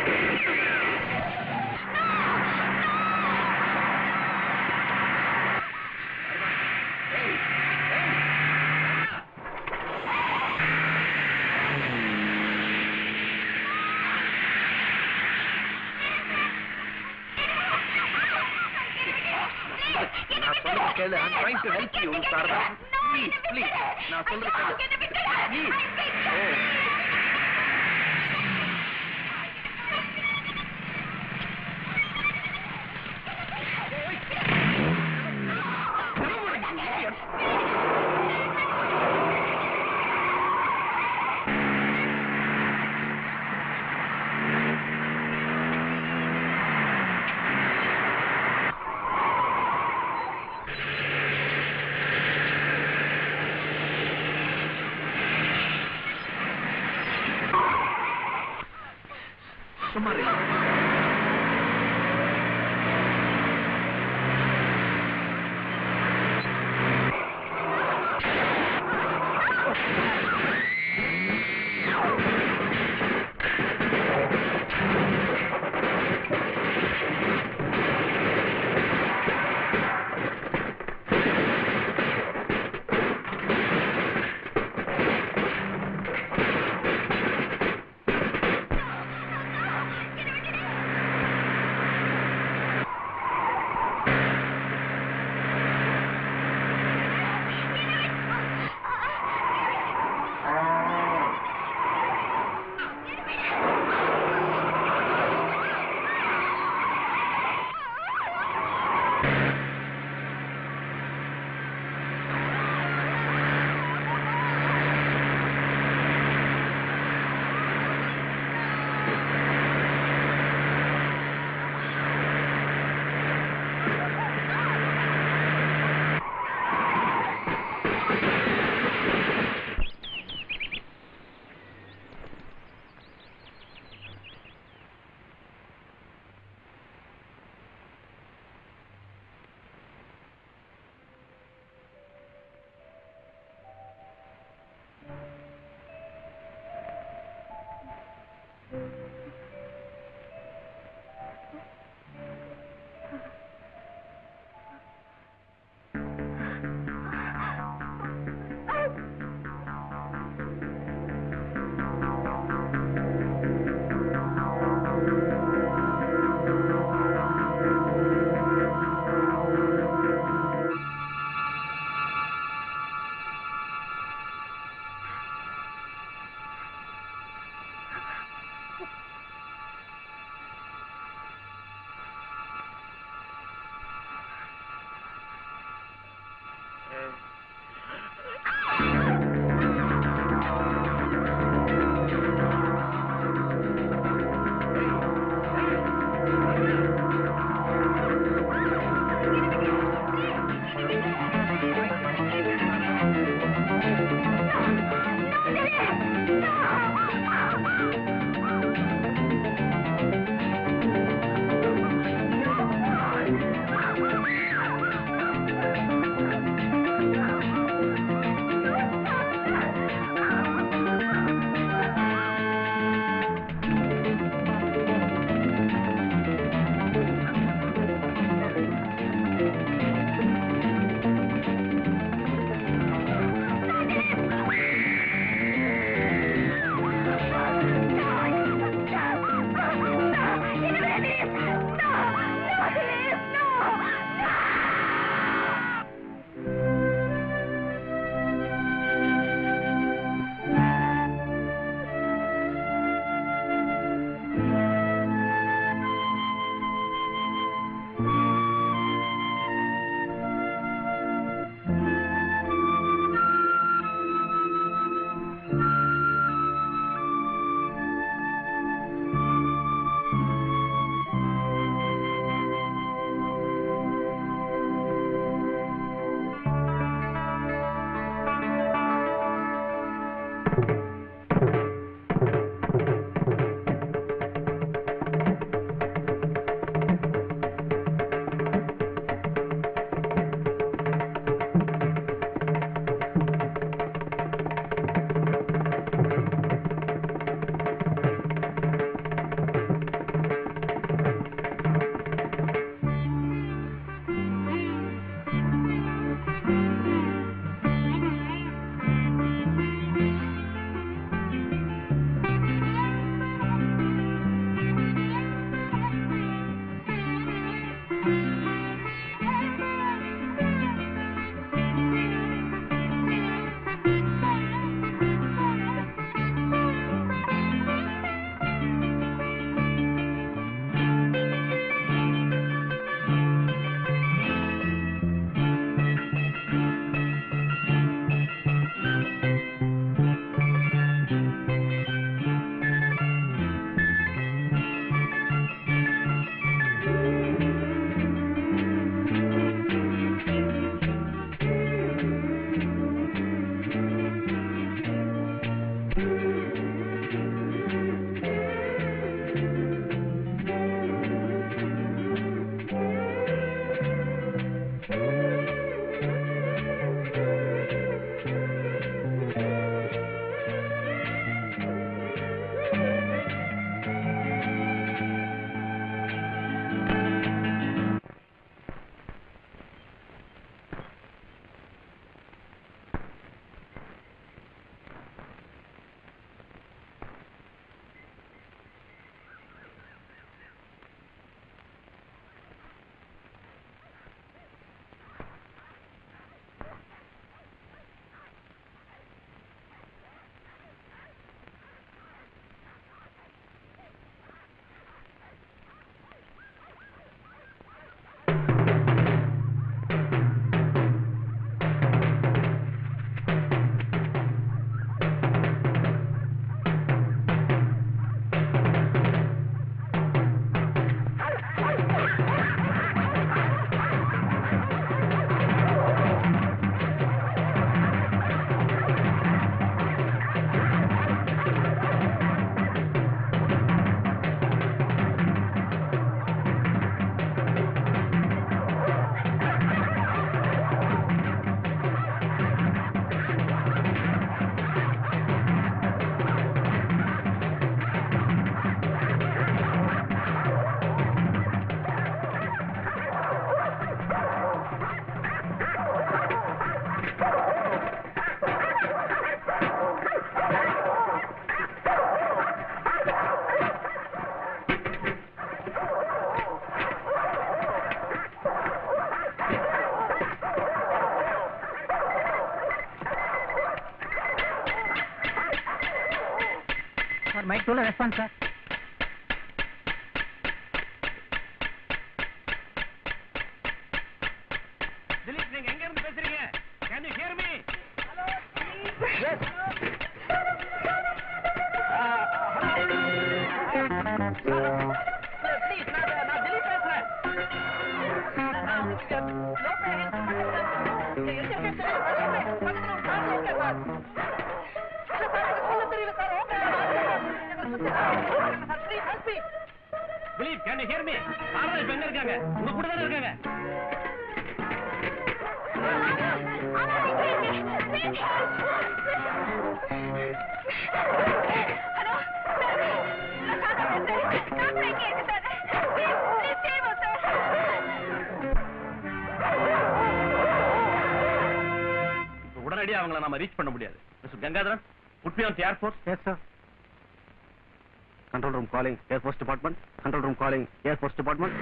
நான் சொல்றது கேளு I'm trying to help you Sarada please please நான் சொல்றது கேளு ப்ளீஸ் என்ன சார் மைக் டூல ரெஸ்பான்ஸ் சார் திலீப் நீங்க எங்க இருந்து பேசுறீங்க can you hear me please நான் நான் திலீப் பேசுறேன் Dilip can you hear me Sarada இப்ப எங்க இருக்காங்க உங்க கூட தானே இருக்காங்க இப்ப உடனடியா அவங்கள நாம ரீச் பண்ண முடியாது mister Gangadharan put me on the airport yes sir control room calling air force department control room calling air force department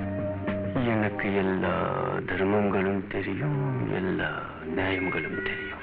எனக்கு எல்லா தர்மங்களும் தெரியும் எல்லா நியாயங்களும் தெரியும்